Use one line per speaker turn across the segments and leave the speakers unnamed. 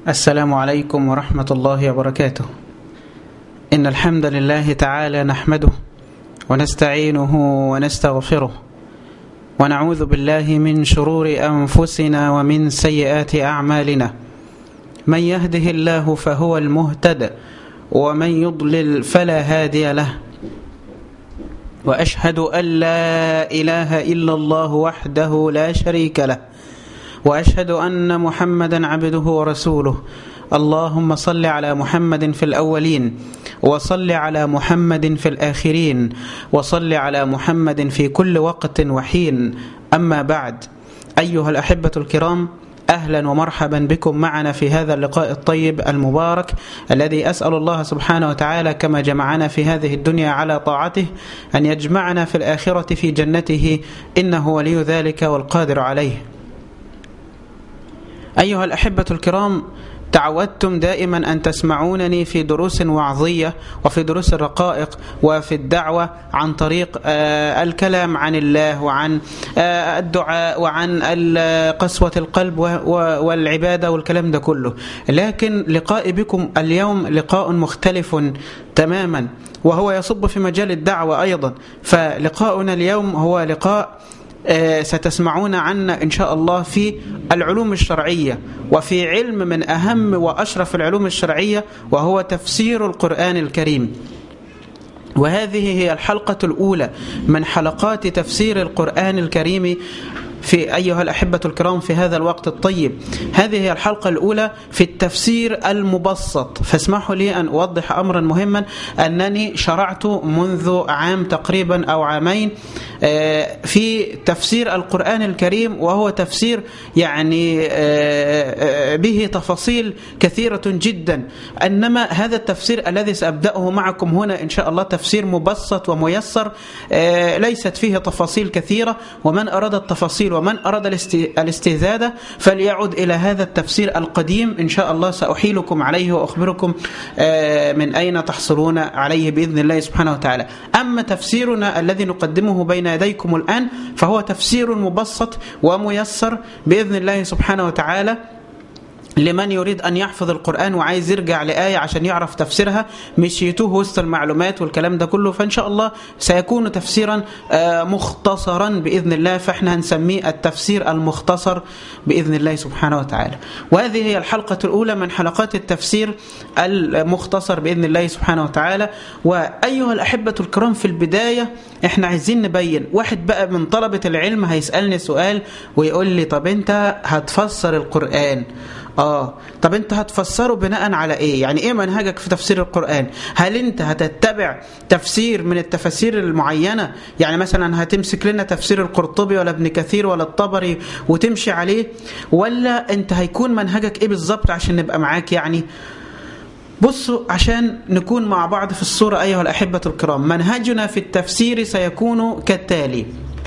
السلام عليكم ورحمة الله وبركاته إن الحمد لله تعالى نحمده ونستعينه ونستغفره ونعوذ بالله من شرور أنفسنا ومن سيئات أعمالنا من يهده الله فهو المهتد ومن يضلل فلا هادي له وأشهد أن لا إله إلا الله وحده لا شريك له وأشهد أن محمدا عبده ورسوله اللهم صل على محمد في الأولين وصل على محمد في الآخرين وصل على محمد في كل وقت وحين أما بعد أيها الأحبة الكرام أهلا ومرحبا بكم معنا في هذا اللقاء الطيب المبارك الذي أسأل الله سبحانه وتعالى كما جمعنا في هذه الدنيا على طاعته أن يجمعنا في الآخرة في جنته إنه ولي ذلك والقادر عليه أيها الأحبة الكرام تعودتم دائما أن تسمعونني في دروس وعظية وفي دروس الرقائق وفي الدعوة عن طريق الكلام عن الله وعن الدعاء وعن قسوة القلب والعبادة والكلام ده كله لكن لقائي بكم اليوم لقاء مختلف تماما وهو يصب في مجال الدعوة أيضا فلقاؤنا اليوم هو لقاء ستسمعون عنا إن شاء الله في العلوم الشرعية وفي علم من أهم وأشرف العلوم الشرعية وهو تفسير القرآن الكريم وهذه هي الحلقة الأولى من حلقات تفسير القرآن الكريم في أيها الأحبة الكرام في هذا الوقت الطيب هذه هي الحلقة الأولى في التفسير المبسط فاسمحوا لي أن أوضح أمرا مهما أنني شرعت منذ عام تقريبا أو عامين في تفسير القرآن الكريم وهو تفسير يعني به تفاصيل كثيرة جدا إنما هذا التفسير الذي سأبدأه معكم هنا إن شاء الله تفسير مبسط وميسر ليست فيه تفاصيل كثيرة ومن أراد التفاصيل ومن أراد الاستزادة فليعد إلى هذا التفسير القديم إن شاء الله سأحيلكم عليه وأخبركم من أين تحصلون عليه بإذن الله سبحانه وتعالى أما تفسيرنا الذي نقدمه بين يديكم الآن فهو تفسير مبسط وميسر بإذن الله سبحانه وتعالى لمن يريد أن يحفظ القرآن وعايز يرجع لآية عشان يعرف تفسيرها مش يتوه وسط المعلومات والكلام ده كله فإن شاء الله سيكون تفسيرا مختصرا بإذن الله فإحنا هنسميه التفسير المختصر بإذن الله سبحانه وتعالى وهذه هي الحلقة الأولى من حلقات التفسير المختصر بإذن الله سبحانه وتعالى وأيها الأحبة الكرام في البداية إحنا عايزين نبين واحد بقى من طلبة العلم هيسألني سؤال ويقول لي طب أنت هتفسر القرآن اه طب انت هتفسره بناء على ايه يعني ايه منهجك في تفسير القرآن هل انت هتتبع تفسير من التفاسير المعينة يعني مثلا هتمسك لنا تفسير القرطبي ولا ابن كثير ولا الطبري وتمشي عليه ولا انت هيكون منهجك ايه بالظبط عشان نبقى معاك يعني بصوا عشان نكون مع بعض في الصورة أيها الأحبة الكرام منهجنا في التفسير سيكون كالتالي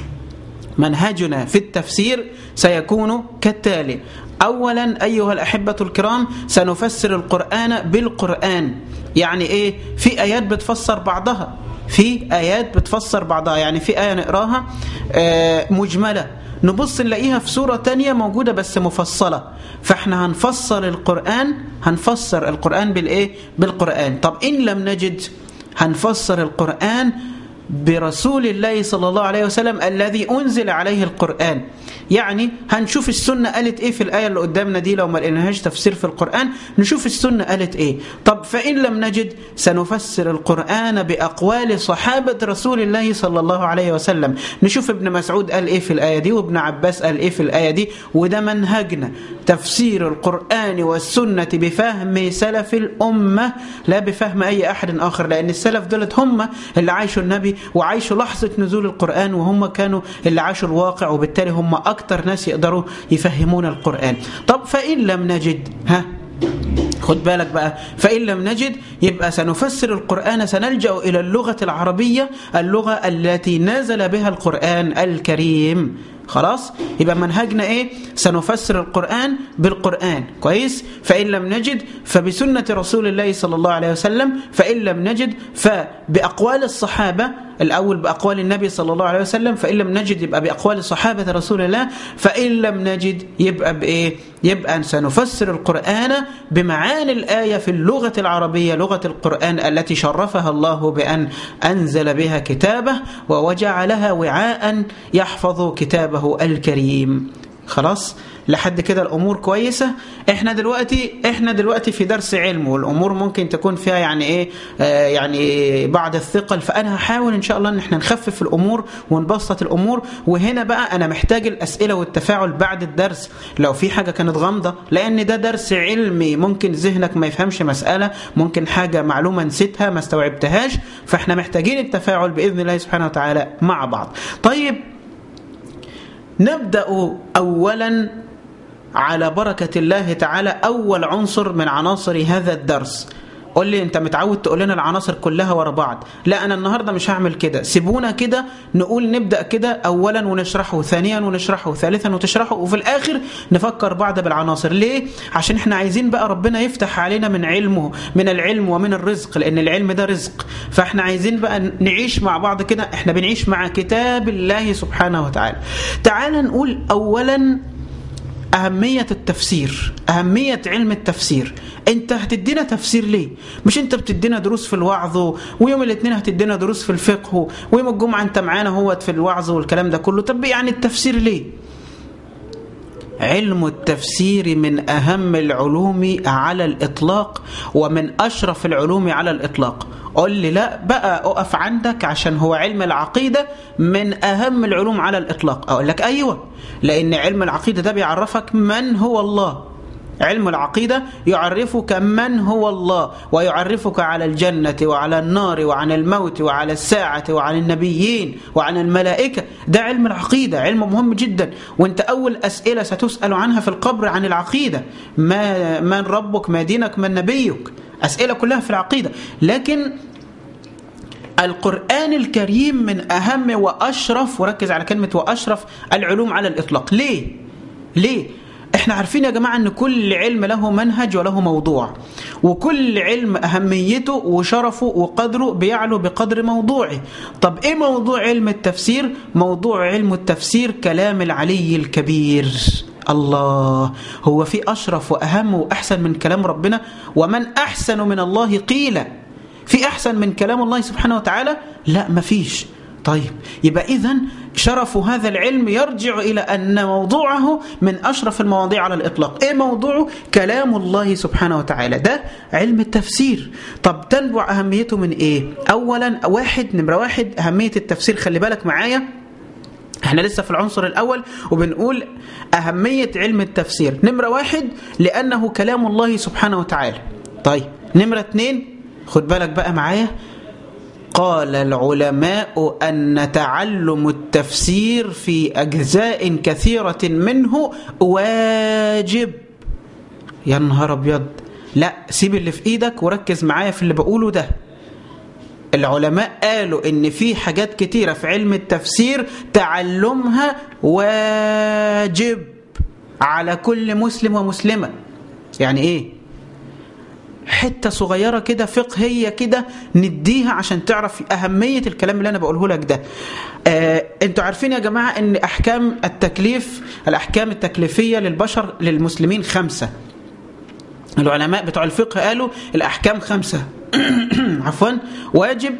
منهجنا في التفسير سيكون كالتالي اولا ايها الاحبه الكرام سنفسر القران بالقران يعني ايه في ايات بتفسر بعضها في ايات بتفسر بعضها يعني في ايه نقراها مجمله نبص نلاقيها في سورة تانية موجودة بس مفصلة فاحنا هنفسر القرآن هنفسر القرآن بالإيه؟ بالقرآن طب إن لم نجد هنفسر القرآن برسول الله صلى الله عليه وسلم الذي أنزل عليه القرآن يعني هنشوف السنة قالت ايه في الآية اللي قدامنا دي لو ما لقيناهاش تفسير في القرآن نشوف السنة قالت ايه طب فإن لم نجد سنفسر القرآن بأقوال صحابة رسول الله صلى الله عليه وسلم نشوف ابن مسعود قال ايه في الآية دي وابن عباس قال ايه في الآية دي وده منهجنا تفسير القرآن والسنة بفهم سلف الأمة لا بفهم أي أحد آخر لأن السلف دولت هم اللي عايشوا النبي وعايشوا لحظة نزول القرآن وهم كانوا اللي عاشوا الواقع وبالتالي هم أكتر ناس يقدروا يفهمون القرآن طب فإن لم نجد ها خد بالك بقى فإن لم نجد يبقى سنفسر القرآن سنلجأ إلى اللغة العربية اللغة التي نزل بها القرآن الكريم خلاص يبقى منهجنا ايه سنفسر القرآن بالقرآن كويس فإن لم نجد فبسنة رسول الله صلى الله عليه وسلم فإن لم نجد فبأقوال الصحابة الأول بأقوال النبي صلى الله عليه وسلم فإن لم نجد يبقى بأقوال صحابة رسول الله فإن لم نجد يبقى بإيه يبقى سنفسر القرآن بمعاني الآية في اللغة العربية لغة القرآن التي شرفها الله بأن أنزل بها كتابه ووجعلها وعاء يحفظ كتابه الكريم خلاص لحد كده الامور كويسه احنا دلوقتي احنا دلوقتي في درس علم والامور ممكن تكون فيها يعني ايه آه يعني بعض الثقل فانا هحاول ان شاء الله ان احنا نخفف الامور ونبسط الامور وهنا بقى انا محتاج الاسئله والتفاعل بعد الدرس لو في حاجه كانت غامضه لان ده درس علمي ممكن ذهنك ما يفهمش مساله ممكن حاجه معلومه نسيتها ما استوعبتهاش فاحنا محتاجين التفاعل باذن الله سبحانه وتعالى مع بعض طيب نبدا اولا على بركة الله تعالى أول عنصر من عناصر هذا الدرس قول لي انت متعود تقول لنا العناصر كلها ورا بعض لا انا النهارده مش هعمل كده سيبونا كده نقول نبدا كده اولا ونشرحه ثانيا ونشرحه ثالثا وتشرحه وفي الاخر نفكر بعض بالعناصر ليه عشان احنا عايزين بقى ربنا يفتح علينا من علمه من العلم ومن الرزق لان العلم ده رزق فاحنا عايزين بقى نعيش مع بعض كده احنا بنعيش مع كتاب الله سبحانه وتعالى تعال نقول اولا أهمية التفسير أهمية علم التفسير أنت هتدينا تفسير ليه مش أنت بتدينا دروس في الوعظ ويوم الاثنين هتدينا دروس في الفقه ويوم الجمعة أنت معانا هو في الوعظ والكلام ده كله طب يعني التفسير ليه علم التفسير من أهم العلوم على الإطلاق ومن أشرف العلوم على الإطلاق قول لي لا بقى أقف عندك عشان هو علم العقيدة من أهم العلوم على الإطلاق أقول لك أيوة لأن علم العقيدة ده بيعرفك من هو الله علم العقيدة يعرفك من هو الله ويعرفك على الجنة وعلى النار وعن الموت وعلى الساعة وعن النبيين وعن الملائكة ده علم العقيدة علم مهم جدا وانت أول أسئلة ستسأل عنها في القبر عن العقيدة ما من ربك ما دينك من نبيك أسئلة كلها في العقيدة لكن القرآن الكريم من أهم وأشرف وركز على كلمة وأشرف العلوم على الإطلاق ليه؟ ليه؟ احنا عارفين يا جماعة ان كل علم له منهج وله موضوع وكل علم اهميته وشرفه وقدره بيعلو بقدر موضوعه طب ايه موضوع علم التفسير موضوع علم التفسير كلام العلي الكبير الله هو في اشرف واهم واحسن من كلام ربنا ومن احسن من الله قيل في احسن من كلام الله سبحانه وتعالى لا مفيش طيب يبقى إذا شرف هذا العلم يرجع إلى أن موضوعه من أشرف المواضيع على الإطلاق إيه موضوعه؟ كلام الله سبحانه وتعالى ده علم التفسير طب تنبع أهميته من إيه؟ أولا واحد نمرة واحد أهمية التفسير خلي بالك معايا احنا لسه في العنصر الأول وبنقول أهمية علم التفسير نمرة واحد لأنه كلام الله سبحانه وتعالى طيب نمرة اتنين خد بالك بقى معايا قال العلماء أن تعلم التفسير في أجزاء كثيرة منه واجب يا نهار أبيض لا سيب اللي في إيدك وركز معايا في اللي بقوله ده العلماء قالوا ان في حاجات كتيرة في علم التفسير تعلمها واجب على كل مسلم ومسلمة يعني ايه حته صغيره كده فقهيه كده نديها عشان تعرف اهميه الكلام اللي انا بقوله لك ده آه انتوا عارفين يا جماعه ان احكام التكليف الاحكام التكليفيه للبشر للمسلمين خمسه العلماء بتوع الفقه قالوا الاحكام خمسه عفوا واجب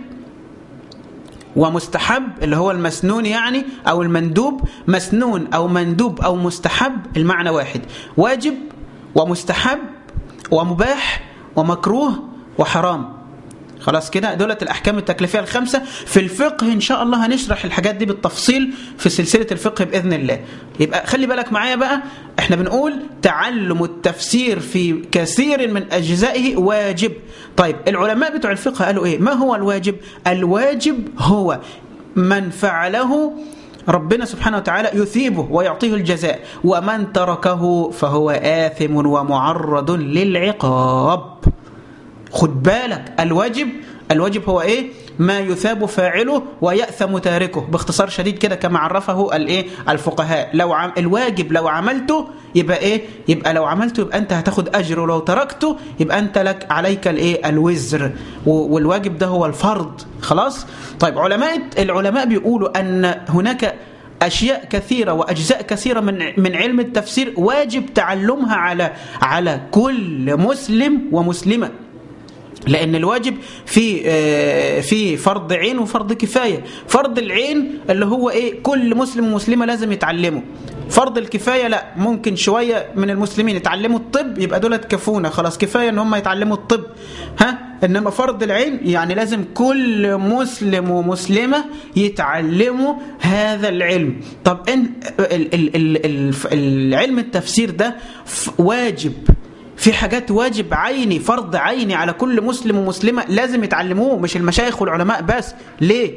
ومستحب اللي هو المسنون يعني او المندوب مسنون او مندوب او مستحب المعنى واحد واجب ومستحب ومباح ومكروه وحرام خلاص كده دولت الأحكام التكليفية الخمسة في الفقه إن شاء الله هنشرح الحاجات دي بالتفصيل في سلسلة الفقه بإذن الله يبقى خلي بالك معايا بقى احنا بنقول تعلم التفسير في كثير من أجزائه واجب طيب العلماء بتوع الفقه قالوا إيه ما هو الواجب الواجب هو من فعله ربنا سبحانه وتعالى يثيبه ويعطيه الجزاء ومن تركه فهو آثم ومعرض للعقاب خد بالك الواجب الواجب هو ايه ما يثاب فاعله ويأثم تاركه باختصار شديد كده كما عرفه الايه الفقهاء لو عم الواجب لو عملته يبقى ايه يبقى لو عملته يبقى انت هتاخد اجر ولو تركته يبقى انت لك عليك الايه الوزر والواجب ده هو الفرض خلاص طيب علماء العلماء بيقولوا ان هناك أشياء كثيرة وأجزاء كثيرة من من علم التفسير واجب تعلمها على على كل مسلم ومسلمة لأن الواجب في في فرض عين وفرض كفاية فرض العين اللي هو إيه كل مسلم ومسلمة لازم يتعلمه فرض الكفاية لا ممكن شوية من المسلمين يتعلموا الطب يبقى دول كفونا خلاص كفاية ان هم يتعلموا الطب ها انما فرض العين يعني لازم كل مسلم ومسلمة يتعلموا هذا العلم طب ان ال ال ال ال العلم التفسير ده واجب في حاجات واجب عيني فرض عيني على كل مسلم ومسلمة لازم يتعلموه مش المشايخ والعلماء بس ليه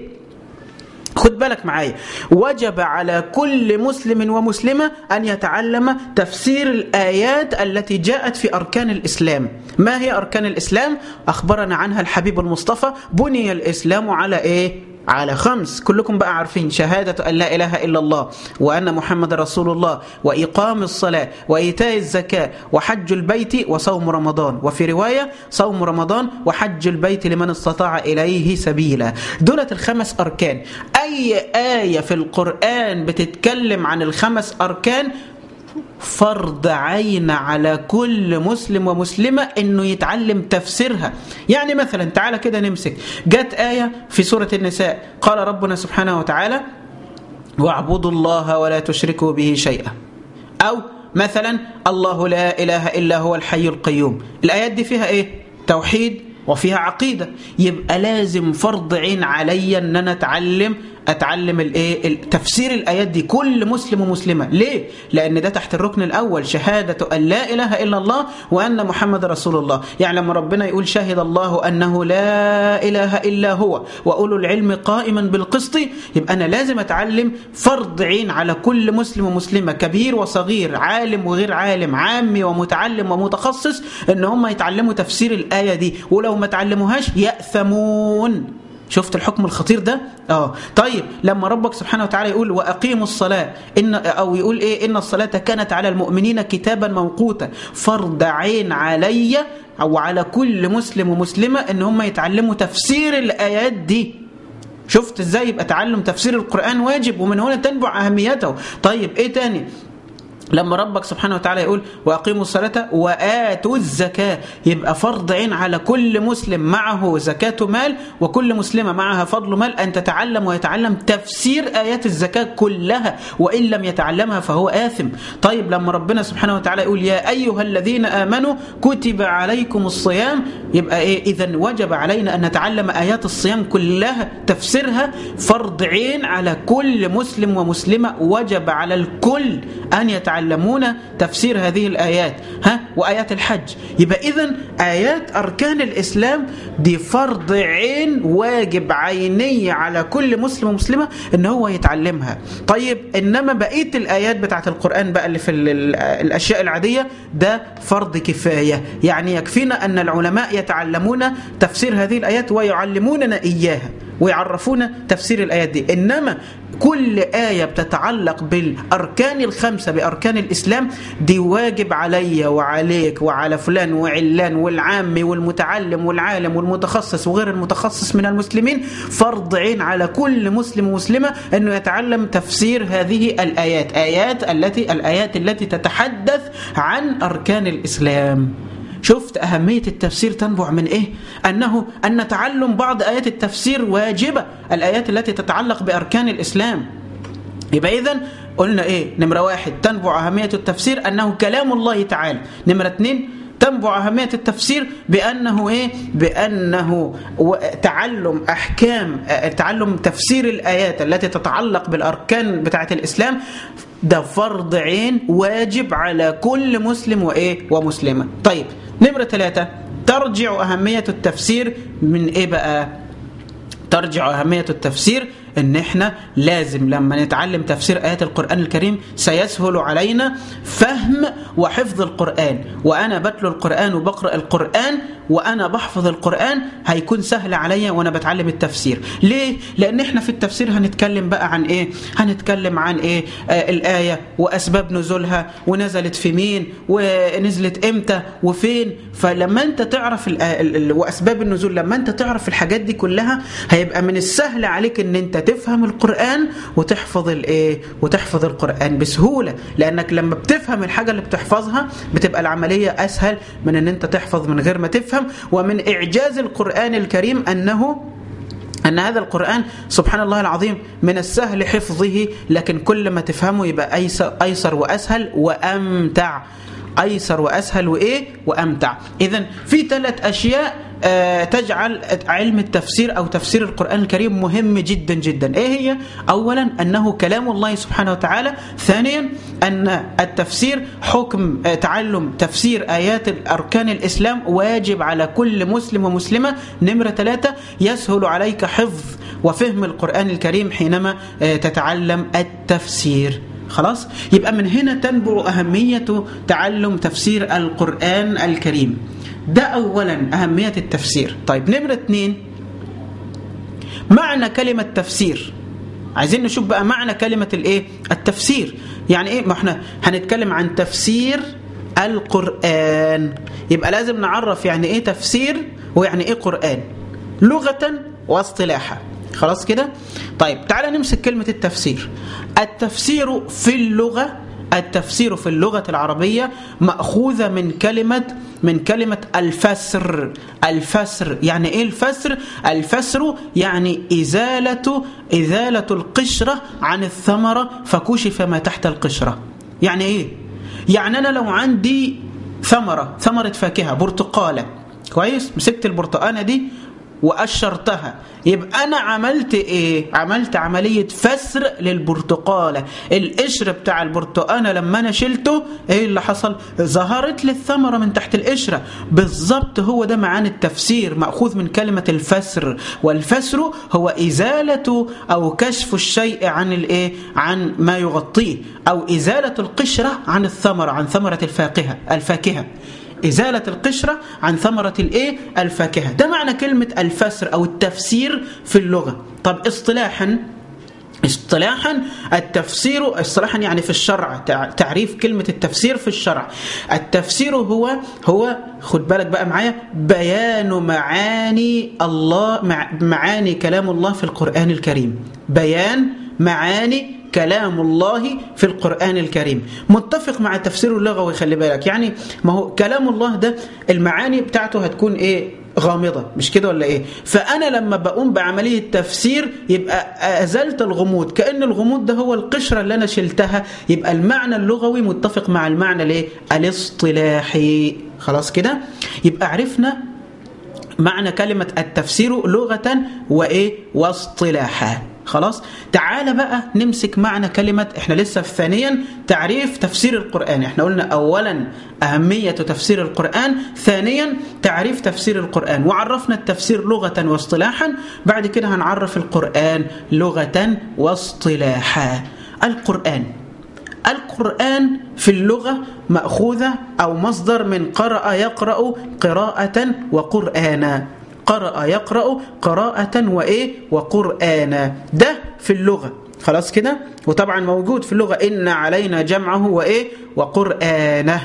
خد بالك معايا وجب على كل مسلم ومسلمة أن يتعلم تفسير الآيات التي جاءت في أركان الإسلام ما هي أركان الإسلام؟ أخبرنا عنها الحبيب المصطفى بني الإسلام على إيه؟ على خمس كلكم بقى عارفين شهادة أن لا إله إلا الله وأن محمد رسول الله وإقام الصلاة وإيتاء الزكاة وحج البيت وصوم رمضان وفي رواية صوم رمضان وحج البيت لمن استطاع إليه سبيلا دولة الخمس أركان أي آية في القرآن بتتكلم عن الخمس أركان فرض عين على كل مسلم ومسلمة انه يتعلم تفسيرها يعني مثلا تعالى كده نمسك جت آية في سورة النساء قال ربنا سبحانه وتعالى واعبدوا الله ولا تشركوا به شيئا أو مثلا الله لا إله إلا هو الحي القيوم الآيات دي فيها إيه توحيد وفيها عقيدة يبقى لازم فرض عين عليا ان انا اتعلم اتعلم الايه تفسير الايات دي كل مسلم ومسلمه ليه لان ده تحت الركن الاول شهاده ان لا اله الا الله وان محمد رسول الله يعني لما ربنا يقول شهد الله انه لا اله الا هو واولو العلم قائما بالقسط يبقى انا لازم اتعلم فرض عين على كل مسلم ومسلمه كبير وصغير عالم وغير عالم عامي ومتعلم ومتخصص ان هم يتعلموا تفسير الايه دي ولو ما تعلموهاش ياثمون شفت الحكم الخطير ده اه طيب لما ربك سبحانه وتعالى يقول واقيموا الصلاه ان او يقول ايه ان الصلاه كانت على المؤمنين كتابا موقوتا فرض عين علي او على كل مسلم ومسلمه ان هم يتعلموا تفسير الايات دي شفت ازاي يبقى تعلم تفسير القران واجب ومن هنا تنبع اهميته طيب ايه تاني لما ربك سبحانه وتعالى يقول واقيموا الصلاه واتوا الزكاه يبقى فرض عين على كل مسلم معه زكاه مال وكل مسلمه معها فضل مال ان تتعلم ويتعلم تفسير ايات الزكاه كلها وان لم يتعلمها فهو اثم طيب لما ربنا سبحانه وتعالى يقول يا ايها الذين امنوا كتب عليكم الصيام يبقى ايه اذا وجب علينا ان نتعلم ايات الصيام كلها تفسيرها فرض عين على كل مسلم ومسلمه وجب على الكل ان يتعلم يتعلمون تفسير هذه الآيات ها وآيات الحج يبقى إذا آيات أركان الإسلام دي فرض عين واجب عيني على كل مسلم ومسلمة إن هو يتعلمها طيب إنما بقية الآيات بتاعت القرآن بقى اللي في الأشياء العادية ده فرض كفاية يعني يكفينا أن العلماء يتعلمون تفسير هذه الآيات ويعلموننا إياها ويعرفونا تفسير الآيات دي إنما كل آية بتتعلق بالأركان الخمسة بأركان الإسلام دي واجب علي وعليك وعلى فلان وعلان والعام والمتعلم والعالم والمتخصص وغير المتخصص من المسلمين فرض عين على كل مسلم ومسلمة أنه يتعلم تفسير هذه الآيات آيات التي الآيات التي تتحدث عن أركان الإسلام شفت أهمية التفسير تنبع من إيه؟ أنه أن تعلم بعض آيات التفسير واجبة الآيات التي تتعلق بأركان الإسلام يبقى إذن قلنا إيه؟ نمرة واحد تنبع أهمية التفسير أنه كلام الله تعالى نمرة اثنين تنبع أهمية التفسير بأنه إيه؟ بأنه تعلم أحكام تعلم تفسير الآيات التي تتعلق بالأركان بتاعة الإسلام ده فرض عين واجب على كل مسلم وإيه؟ ومسلمة طيب نمرة ثلاثة ترجع أهمية التفسير من إيه بقى؟ ترجع أهمية التفسير ان احنا لازم لما نتعلم تفسير ايات القران الكريم سيسهل علينا فهم وحفظ القران وانا بتلو القران وبقرا القران وانا بحفظ القران هيكون سهل عليا وانا بتعلم التفسير ليه لان احنا في التفسير هنتكلم بقى عن ايه هنتكلم عن ايه آه الايه واسباب نزولها ونزلت في مين ونزلت امتى وفين فلما انت تعرف ال ال ال واسباب النزول لما انت تعرف الحاجات دي كلها هيبقى من السهل عليك ان انت تفهم القران وتحفظ الايه وتحفظ القران بسهوله لانك لما بتفهم الحاجه اللي بتحفظها بتبقى العمليه اسهل من ان انت تحفظ من غير ما تفهم ومن اعجاز القران الكريم انه أن هذا القرآن سبحان الله العظيم من السهل حفظه لكن كل ما تفهمه يبقى أيسر, أيسر وأسهل وأمتع أيسر وأسهل وإيه وأمتع إذا في ثلاث أشياء آه تجعل علم التفسير أو تفسير القرآن الكريم مهم جدا جدا إيه هي؟ أولا أنه كلام الله سبحانه وتعالى ثانيا أن التفسير حكم آه تعلم تفسير آيات أركان الإسلام واجب على كل مسلم ومسلمة نمرة ثلاثة يسهل عليك حفظ وفهم القرآن الكريم حينما آه تتعلم التفسير خلاص يبقى من هنا تنبع أهمية تعلم تفسير القرآن الكريم ده أولا أهمية التفسير طيب نمرة اتنين معنى كلمة تفسير عايزين نشوف بقى معنى كلمة الايه التفسير يعني ايه ما احنا هنتكلم عن تفسير القرآن يبقى لازم نعرف يعني ايه تفسير ويعني ايه قرآن لغة واصطلاحا خلاص كده طيب تعالى نمسك كلمة التفسير التفسير في اللغة التفسير في اللغة العربية مأخوذة من كلمة من كلمة الفسر الفسر يعني ايه الفسر الفسر يعني إزالة إزالة القشرة عن الثمرة فكشف ما تحت القشرة يعني ايه يعني أنا لو عندي ثمرة ثمرة فاكهة برتقالة كويس مسكت البرتقانة دي وقشرتها يبقى انا عملت ايه عملت عمليه فسر للبرتقاله القشر بتاع البرتقانه لما انا شلته ايه اللي حصل ظهرت لي الثمره من تحت القشره بالظبط هو ده معاني التفسير ماخوذ من كلمه الفسر والفسر هو ازاله او كشف الشيء عن الايه عن ما يغطيه او ازاله القشره عن الثمره عن ثمره الفاكهه الفاكهه إزالة القشرة عن ثمرة الإيه؟ الفاكهة ده معنى كلمة الفسر أو التفسير في اللغة طب اصطلاحا اصطلاحا التفسير اصطلاحا يعني في الشرع تعريف كلمة التفسير في الشرع التفسير هو هو خد بالك بقى معايا بيان معاني الله معاني كلام الله في القرآن الكريم بيان معاني كلام الله في القرآن الكريم متفق مع التفسير اللغوي خلي بالك يعني ما هو كلام الله ده المعاني بتاعته هتكون ايه غامضة مش كده ولا ايه فأنا لما بقوم بعملية تفسير يبقى أزلت الغموض كأن الغموض ده هو القشرة اللي أنا شلتها يبقى المعنى اللغوي متفق مع المعنى الايه الاصطلاحي خلاص كده يبقى عرفنا معنى كلمة التفسير لغة وإيه واصطلاحا خلاص تعال بقى نمسك معنى كلمة احنا لسه في ثانيا تعريف تفسير القرآن احنا قلنا اولا اهمية تفسير القرآن ثانيا تعريف تفسير القرآن وعرفنا التفسير لغة واصطلاحا بعد كده هنعرف القرآن لغة واصطلاحا القرآن القرآن في اللغة مأخوذة أو مصدر من قرأ يقرأ قراءة وقرآنا قرأ يقرأ قراءة وإيه وقرآنا ده في اللغة خلاص كده وطبعا موجود في اللغة إن علينا جمعه وإيه وقرآنه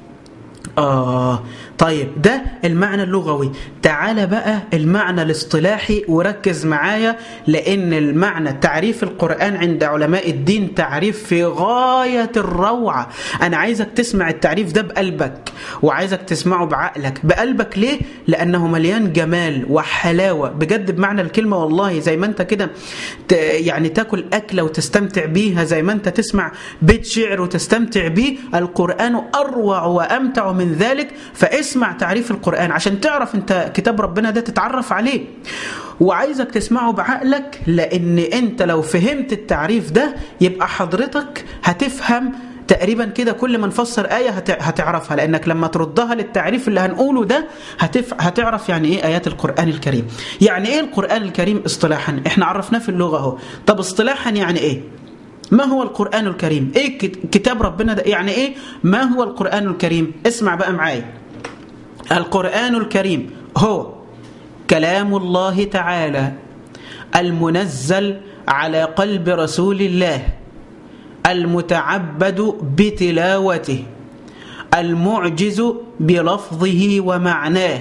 آه طيب ده المعنى اللغوي تعال بقى المعنى الاصطلاحي وركز معايا لأن المعنى تعريف القرآن عند علماء الدين تعريف في غاية الروعة أنا عايزك تسمع التعريف ده بقلبك وعايزك تسمعه بعقلك بقلبك ليه؟ لأنه مليان جمال وحلاوة بجد بمعنى الكلمة والله زي ما أنت كده يعني تاكل أكلة وتستمتع بيها زي ما أنت تسمع بيت شعر وتستمتع بيه القرآن أروع وأمتع من ذلك فاسمع تعريف القرآن عشان تعرف أنت كتاب ربنا ده تتعرف عليه وعايزك تسمعه بعقلك لأن أنت لو فهمت التعريف ده يبقى حضرتك هتفهم تقريبا كده كل ما نفسر آية هتعرفها لأنك لما تردها للتعريف اللي هنقوله ده هتف... هتعرف يعني إيه آيات القرآن الكريم يعني إيه القرآن الكريم اصطلاحا إحنا عرفناه في اللغة اهو طب اصطلاحا يعني إيه ما هو القرآن الكريم إيه كتاب ربنا ده يعني إيه ما هو القرآن الكريم اسمع بقى معايا القرآن الكريم هو كلام الله تعالى المنزل على قلب رسول الله المتعبد بتلاوته المعجز بلفظه ومعناه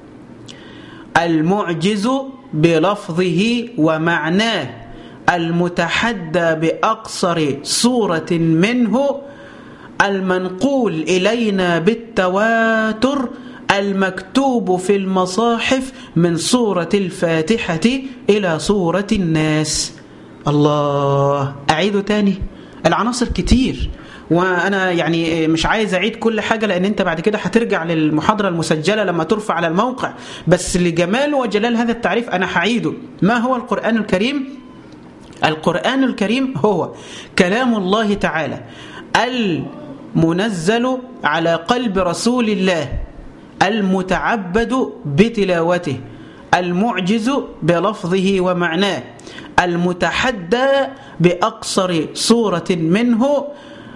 المعجز بلفظه ومعناه المتحدى بأقصر صورة منه المنقول إلينا بالتواتر المكتوب في المصاحف من سورة الفاتحة إلى سورة الناس الله أعيده تاني العناصر كتير وانا يعني مش عايز اعيد كل حاجه لان انت بعد كده هترجع للمحاضره المسجله لما ترفع على الموقع بس لجمال وجلال هذا التعريف انا هعيده ما هو القران الكريم القران الكريم هو كلام الله تعالى المنزل على قلب رسول الله المتعبد بتلاوته المعجز بلفظه ومعناه المتحدى بأقصر صورة منه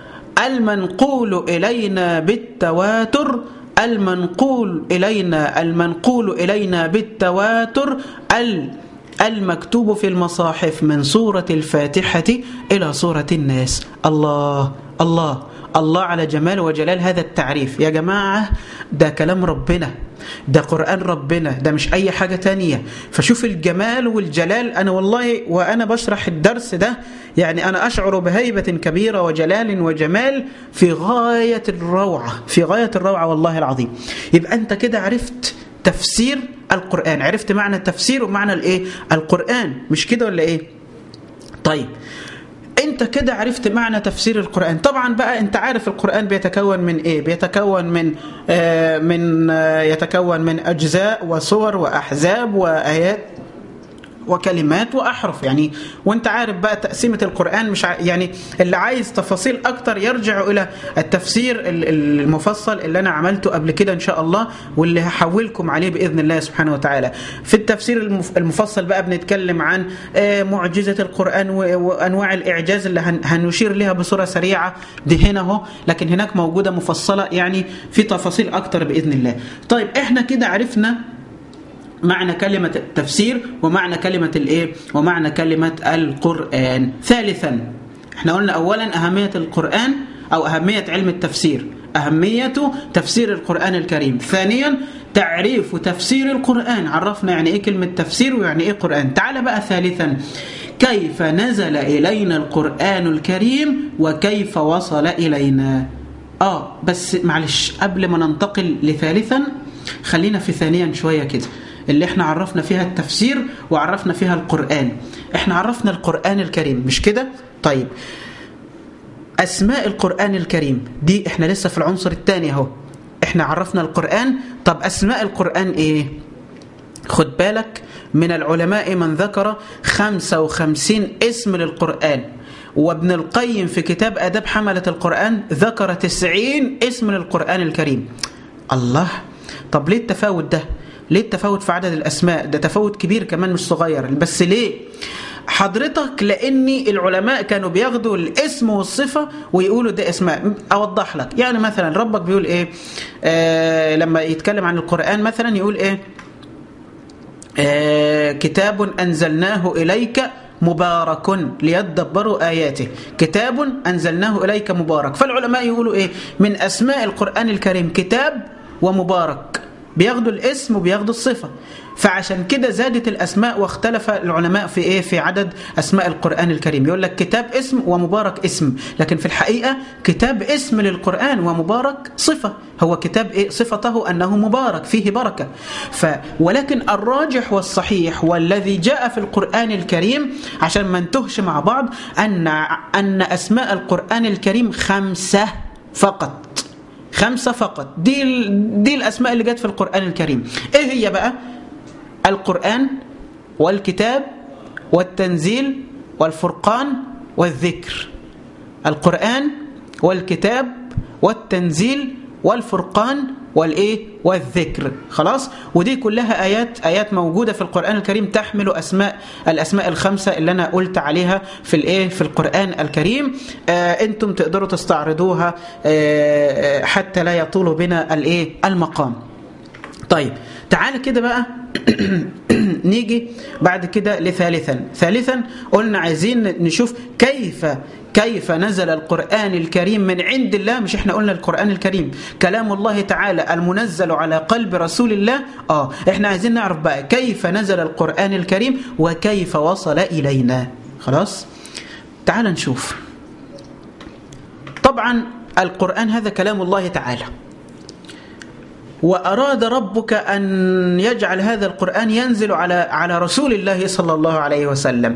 المنقول إلينا بالتواتر المنقول إلينا المنقول إلينا بالتواتر المكتوب في المصاحف من سورة الفاتحة إلى سورة الناس الله الله الله على جمال وجلال هذا التعريف يا جماعة ده كلام ربنا ده قرآن ربنا ده مش أي حاجة تانية فشوف الجمال والجلال أنا والله وأنا بشرح الدرس ده يعني أنا أشعر بهيبة كبيرة وجلال وجمال في غاية الروعة في غاية الروعة والله العظيم يبقى أنت كده عرفت تفسير القرآن عرفت معنى التفسير ومعنى الإيه القرآن مش كده ولا إيه طيب انت كده عرفت معنى تفسير القرآن طبعا بقى انت عارف القرآن بيتكون من ايه بيتكون من آه من آه يتكون من اجزاء وصور واحزاب وايات وكلمات واحرف يعني وانت عارف بقى تقسيمه القران مش ع... يعني اللي عايز تفاصيل اكتر يرجع الى التفسير المفصل اللي انا عملته قبل كده ان شاء الله واللي هحولكم عليه باذن الله سبحانه وتعالى في التفسير المفصل بقى بنتكلم عن معجزه القران وانواع الاعجاز اللي هنشير لها بصوره سريعه دي هنا اهو لكن هناك موجوده مفصله يعني في تفاصيل اكتر باذن الله طيب احنا كده عرفنا معنى كلمة التفسير ومعنى كلمة الايه ومعنى كلمة القرآن ثالثا احنا قلنا اولا اهمية القرآن او اهمية علم التفسير أهمية تفسير القرآن الكريم ثانيا تعريف تفسير القرآن عرفنا يعني ايه كلمة تفسير ويعني ايه قرآن تعال بقى ثالثا كيف نزل إلينا القرآن الكريم وكيف وصل إلينا آه بس معلش قبل ما ننتقل لثالثا خلينا في ثانيا شوية كده اللي احنا عرفنا فيها التفسير وعرفنا فيها القرآن احنا عرفنا القرآن الكريم مش كده طيب أسماء القرآن الكريم دي احنا لسه في العنصر الثاني اهو احنا عرفنا القرآن طب أسماء القرآن ايه خد بالك من العلماء من ذكر 55 اسم للقرآن وابن القيم في كتاب أداب حملة القرآن ذكر 90 اسم للقرآن الكريم الله طب ليه التفاوت ده ليه التفاوت في عدد الأسماء ده تفاوت كبير كمان مش صغير بس ليه حضرتك لاني العلماء كانوا بياخدوا الاسم والصفه ويقولوا ده اسماء اوضح لك يعني مثلا ربك بيقول ايه آه لما يتكلم عن القران مثلا يقول ايه آه كتاب انزلناه اليك مبارك ليدبروا آياته كتاب أنزلناه إليك مبارك فالعلماء يقولوا إيه من أسماء القرآن الكريم كتاب ومبارك بياخدوا الاسم وبياخدوا الصفة فعشان كده زادت الأسماء واختلف العلماء في إيه في عدد أسماء القرآن الكريم يقول لك كتاب اسم ومبارك اسم لكن في الحقيقة كتاب اسم للقرآن ومبارك صفة هو كتاب إيه صفته أنه مبارك فيه بركة ف ولكن الراجح والصحيح والذي جاء في القرآن الكريم عشان ما نتهش مع بعض أن أن أسماء القرآن الكريم خمسة فقط خمسة فقط دي دي الأسماء اللي جت في القرآن الكريم إيه هي بقى القرآن والكتاب والتنزيل والفرقان والذكر القرآن والكتاب والتنزيل والفرقان والايه والذكر خلاص ودي كلها ايات ايات موجوده في القران الكريم تحمل اسماء الاسماء الخمسه اللي انا قلت عليها في الايه في القران الكريم آه انتم تقدروا تستعرضوها آه حتى لا يطول بنا الايه المقام طيب تعال كده بقى نيجي بعد كده لثالثا ثالثا قلنا عايزين نشوف كيف كيف نزل القرآن الكريم من عند الله مش احنا قلنا القرآن الكريم كلام الله تعالى المنزل على قلب رسول الله اه احنا عايزين نعرف بقى كيف نزل القرآن الكريم وكيف وصل إلينا خلاص تعال نشوف طبعا القرآن هذا كلام الله تعالى وأراد ربك أن يجعل هذا القرآن ينزل على على رسول الله صلى الله عليه وسلم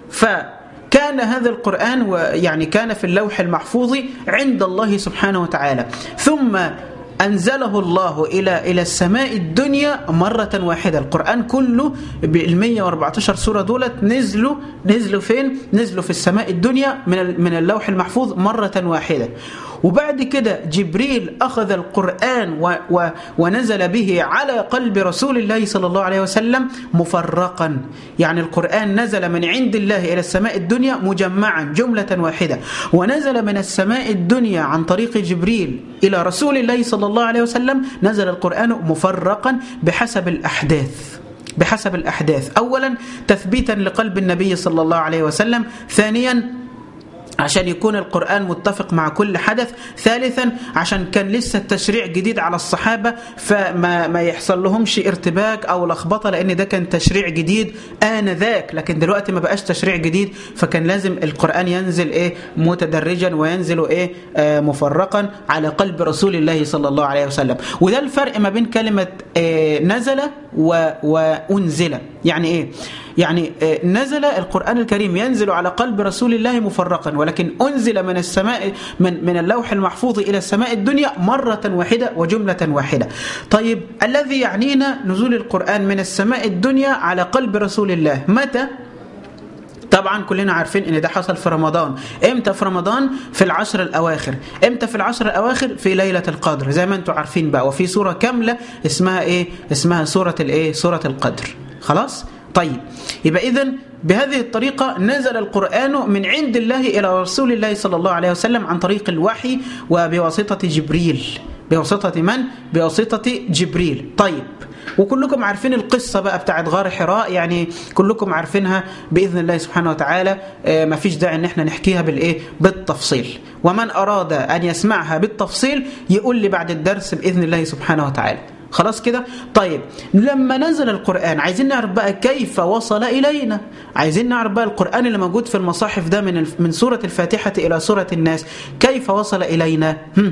فكان هذا القرآن يعني كان في اللوح المحفوظ عند الله سبحانه وتعالى ثم أنزله الله إلى إلى السماء الدنيا مرة واحدة القرآن كله بال 114 سورة دولت نزلوا نزلوا فين؟ نزلوا في السماء الدنيا من من اللوح المحفوظ مرة واحدة وبعد كده جبريل أخذ القرآن و و ونزل به على قلب رسول الله صلى الله عليه وسلم مفرقا يعني القرآن نزل من عند الله إلى السماء الدنيا مجمعا جملة واحدة ونزل من السماء الدنيا عن طريق جبريل إلى رسول الله صلى الله عليه وسلم نزل القرآن مفرقا بحسب الأحداث بحسب الأحداث أولا تثبيتا لقلب النبي صلى الله عليه وسلم ثانيا عشان يكون القرآن متفق مع كل حدث ثالثا عشان كان لسه التشريع جديد على الصحابة فما ما يحصل لهمش ارتباك أو لخبطة لأن ده كان تشريع جديد آنذاك لكن دلوقتي ما بقاش تشريع جديد فكان لازم القرآن ينزل إيه متدرجا وينزل إيه آه مفرقا على قلب رسول الله صلى الله عليه وسلم وده الفرق ما بين كلمة آه نزل و وأنزل يعني إيه يعني نزل القرآن الكريم ينزل على قلب رسول الله مفرقا ولكن أنزل من السماء من من اللوح المحفوظ إلى السماء الدنيا مرة واحدة وجملة واحدة طيب الذي يعنينا نزول القرآن من السماء الدنيا على قلب رسول الله متى طبعا كلنا عارفين ان ده حصل في رمضان امتى في رمضان في العشر الاواخر امتى في العشر الاواخر في ليله القدر زي ما انتم عارفين بقى وفي سوره كامله اسمها ايه اسمها سوره الايه سوره القدر خلاص طيب يبقى إذا بهذه الطريقة نزل القرآن من عند الله إلى رسول الله صلى الله عليه وسلم عن طريق الوحي وبواسطة جبريل بواسطة من؟ بواسطة جبريل طيب وكلكم عارفين القصة بقى بتاعت غار حراء يعني كلكم عارفينها بإذن الله سبحانه وتعالى ما فيش داعي ان احنا نحكيها بالإيه بالتفصيل ومن أراد أن يسمعها بالتفصيل يقول لي بعد الدرس بإذن الله سبحانه وتعالى خلاص كده طيب لما نزل القرآن عايزين نعرف بقى كيف وصل إلينا عايزين نعرف بقى القرآن اللي موجود في المصاحف ده من من سورة الفاتحة إلى سورة الناس كيف وصل إلينا هم.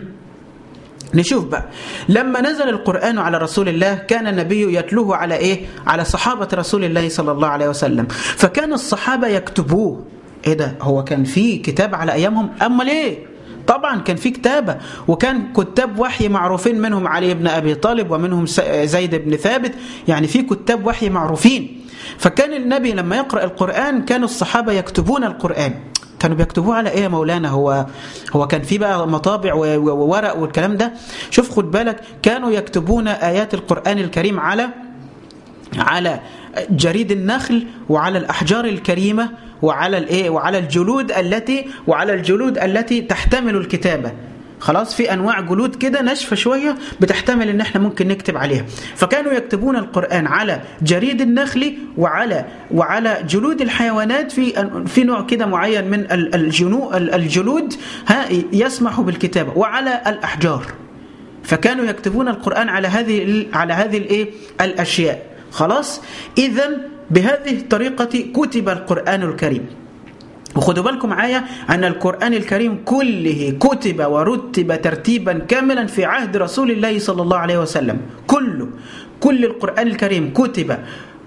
نشوف بقى لما نزل القرآن على رسول الله كان النبي يتلوه على إيه على صحابة رسول الله صلى الله عليه وسلم فكان الصحابة يكتبوه إيه ده هو كان في كتاب على أيامهم أما ليه طبعا كان في كتابة وكان كتاب وحي معروفين منهم علي بن أبي طالب ومنهم زيد بن ثابت يعني في كتاب وحي معروفين فكان النبي لما يقرأ القرآن كان الصحابة يكتبون القرآن كانوا بيكتبوه على ايه يا مولانا هو هو كان في بقى مطابع وورق والكلام ده شوف خد بالك كانوا يكتبون ايات القران الكريم على على جريد النخل وعلى الاحجار الكريمه وعلى الايه وعلى الجلود التي وعلى الجلود التي تحتمل الكتابه خلاص في انواع جلود كده ناشفه شويه بتحتمل ان احنا ممكن نكتب عليها فكانوا يكتبون القران على جريد النخل وعلى وعلى جلود الحيوانات في في نوع كده معين من الجنو الجلود ها يسمح بالكتابه وعلى الاحجار فكانوا يكتبون القران على هذه على هذه الايه الاشياء خلاص اذا بهذه الطريقه كتب القران الكريم وخدوا بالكم معايا أن القرآن الكريم كله كتب ورتب ترتيبا كاملا في عهد رسول الله صلى الله عليه وسلم كله كل القرآن الكريم كتب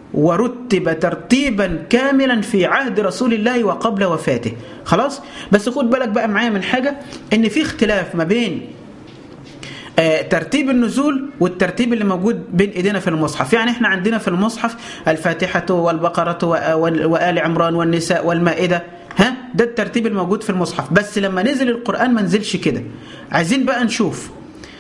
ورتب ترتيبا كاملا في عهد رسول الله وقبل وفاته خلاص بس خد بالك بقى معايا من حاجة ان في اختلاف ما بين ترتيب النزول والترتيب اللي موجود بين ايدينا في المصحف يعني احنا عندنا في المصحف الفاتحة والبقرة وآل عمران والنساء والمائدة ها ده الترتيب الموجود في المصحف بس لما نزل القرآن ما نزلش كده عايزين بقى نشوف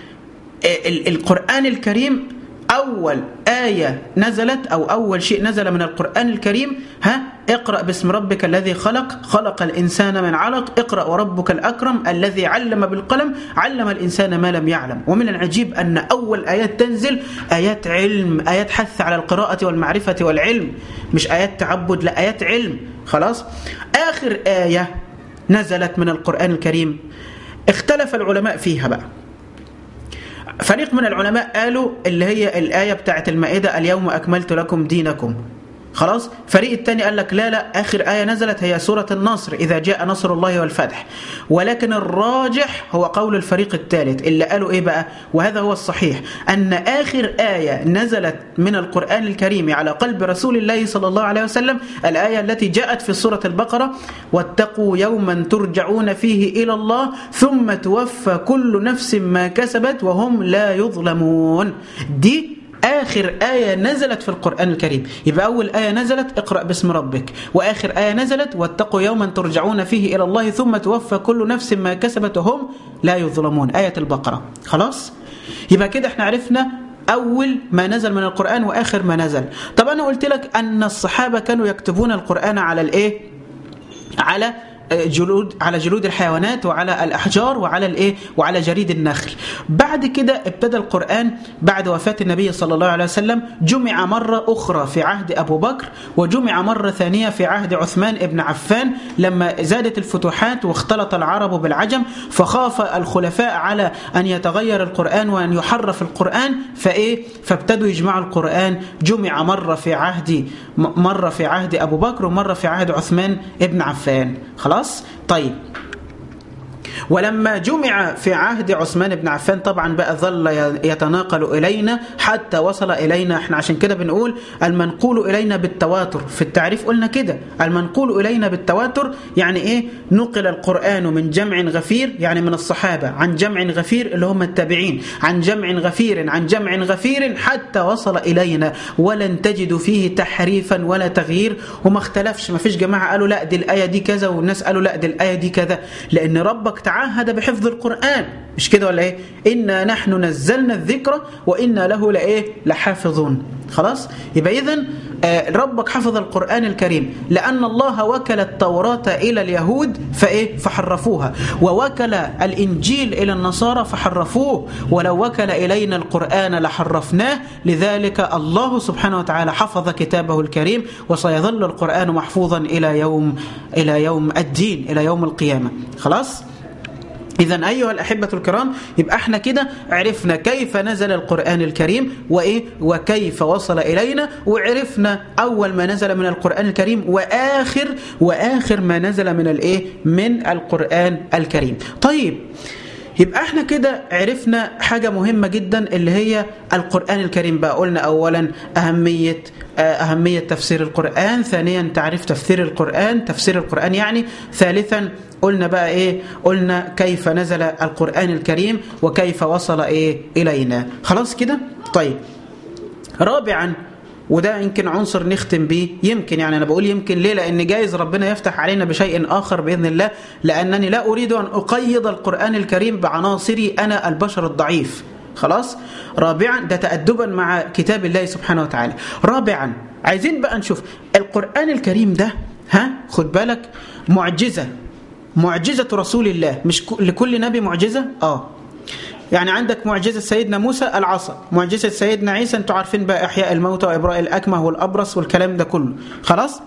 القرآن الكريم أول آية نزلت أو أول شيء نزل من القرآن الكريم ها اقرأ باسم ربك الذي خلق خلق الإنسان من علق اقرأ وربك الأكرم الذي علم بالقلم علم الإنسان ما لم يعلم ومن العجيب أن أول آيات تنزل آيات علم آيات حث على القراءة والمعرفة والعلم مش آيات تعبد لا آيات علم خلاص آخر آية نزلت من القرآن الكريم اختلف العلماء فيها بقى فريق من العلماء قالوا اللي هي الآية بتاعت المائدة اليوم أكملت لكم دينكم خلاص فريق الثاني قال لك لا لا آخر آية نزلت هي سورة النصر إذا جاء نصر الله والفتح ولكن الراجح هو قول الفريق الثالث اللي قالوا إيه بقى وهذا هو الصحيح أن آخر آية نزلت من القرآن الكريم على قلب رسول الله صلى الله عليه وسلم الآية التي جاءت في سورة البقرة واتقوا يوما ترجعون فيه إلى الله ثم توفى كل نفس ما كسبت وهم لا يظلمون دي آخر آية نزلت في القرآن الكريم يبقى أول آية نزلت اقرأ باسم ربك وآخر آية نزلت واتقوا يوما ترجعون فيه إلى الله ثم توفى كل نفس ما كسبت وهم لا يظلمون آية البقرة خلاص يبقى كده احنا عرفنا أول ما نزل من القرآن وآخر ما نزل طب أنا قلت لك أن الصحابة كانوا يكتبون القرآن على الإيه على جلود على جلود الحيوانات وعلى الأحجار وعلى الإيه وعلى جريد النخل بعد كده ابتدى القرآن بعد وفاة النبي صلى الله عليه وسلم جمع مرة أخرى في عهد أبو بكر وجمع مرة ثانية في عهد عثمان ابن عفان لما زادت الفتوحات واختلط العرب بالعجم فخاف الخلفاء على أن يتغير القرآن وأن يحرف القرآن فإيه فابتدوا يجمعوا القرآن جمع مرة في عهد مرة في عهد أبو بكر ومرة في عهد عثمان ابن عفان خلاص خلاص طيب ولما جمع في عهد عثمان بن عفان طبعا بقى ظل يتناقل إلينا حتى وصل إلينا احنا عشان كده بنقول المنقول إلينا بالتواتر في التعريف قلنا كده المنقول إلينا بالتواتر يعني إيه نقل القرآن من جمع غفير يعني من الصحابة عن جمع غفير اللي هم التابعين عن جمع غفير عن جمع غفير حتى وصل إلينا ولن تجد فيه تحريفا ولا تغيير وما اختلفش ما فيش جماعة قالوا لا دي الآية دي كذا والناس قالوا لا دي الآية دي كذا لأن ربك تعهد بحفظ القرآن مش كده ولا ايه إنا نحن نزلنا الذكر وإنا له لإيه لحافظون خلاص يبقى إذن آه ربك حفظ القرآن الكريم لأن الله وكل التوراة إلى اليهود فإيه فحرفوها ووكل الإنجيل إلى النصارى فحرفوه ولو وكل إلينا القرآن لحرفناه لذلك الله سبحانه وتعالى حفظ كتابه الكريم وسيظل القرآن محفوظا إلى يوم إلى يوم الدين إلى يوم القيامة خلاص إذا أيها الأحبة الكرام يبقى احنا كده عرفنا كيف نزل القرآن الكريم وإيه وكيف وصل إلينا وعرفنا أول ما نزل من القرآن الكريم وآخر وآخر ما نزل من الإيه من القرآن الكريم طيب يبقى احنا كده عرفنا حاجة مهمة جدا اللي هي القرآن الكريم بقى قلنا أولا أهمية أهمية تفسير القرآن ثانيا تعريف تفسير القرآن تفسير القرآن يعني ثالثا قلنا بقى ايه قلنا كيف نزل القرآن الكريم وكيف وصل ايه إلينا خلاص كده طيب رابعا وده يمكن عنصر نختم بيه يمكن يعني أنا بقول يمكن ليه لأن جايز ربنا يفتح علينا بشيء آخر بإذن الله لأنني لا أريد أن أقيد القرآن الكريم بعناصري أنا البشر الضعيف خلاص رابعا ده تأدبا مع كتاب الله سبحانه وتعالى رابعا عايزين بقى نشوف القرآن الكريم ده ها خد بالك معجزة معجزة رسول الله مش لكل نبي معجزة آه يعني عندك معجزة سيدنا موسى العصا معجزة سيدنا عيسى انتوا عارفين بقى إحياء الموتى وإبراء الأكمه والأبرص والكلام ده كله خلاص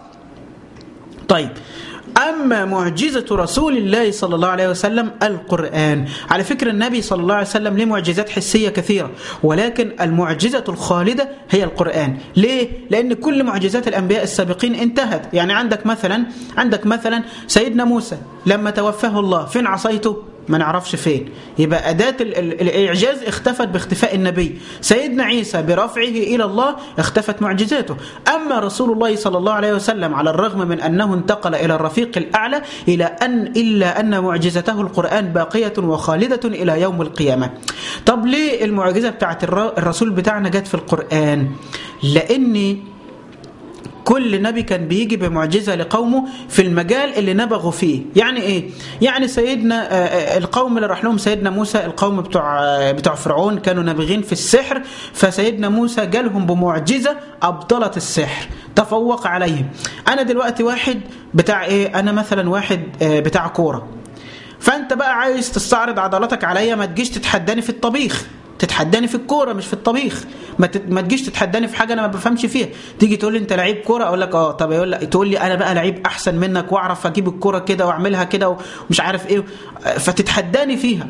طيب أما معجزة رسول الله صلى الله عليه وسلم القرآن على فكرة النبي صلى الله عليه وسلم له معجزات حسية كثيرة ولكن المعجزة الخالدة هي القرآن ليه؟ لأن كل معجزات الأنبياء السابقين انتهت يعني عندك مثلا عندك مثلا سيدنا موسى لما توفاه الله فين عصيته؟ ما نعرفش فين يبقى أداة الإعجاز اختفت باختفاء النبي سيدنا عيسى برفعه إلى الله اختفت معجزاته أما رسول الله صلى الله عليه وسلم على الرغم من أنه انتقل إلى الرفيق الأعلى إلى أن إلا أن معجزته القرآن باقية وخالدة إلى يوم القيامة طب ليه المعجزة بتاعت الرسول بتاعنا جت في القرآن لأن كل نبي كان بيجي بمعجزة لقومه في المجال اللي نبغوا فيه يعني ايه يعني سيدنا القوم اللي راح لهم سيدنا موسى القوم بتوع بتوع فرعون كانوا نابغين في السحر فسيدنا موسى جالهم بمعجزة أبطلت السحر تفوق عليهم أنا دلوقتي واحد بتاع ايه أنا مثلا واحد بتاع كورة فأنت بقى عايز تستعرض عضلاتك عليا ما تجيش تتحداني في الطبيخ تتحداني في الكوره مش في الطبيخ ما ما تجيش تتحداني في حاجه انا ما بفهمش فيها تيجي تقول لي انت لعيب كوره اقول لك اه طب يقول لك تقول لي انا بقى لعيب احسن منك واعرف اجيب الكوره كده واعملها كده ومش عارف ايه فتتحداني فيها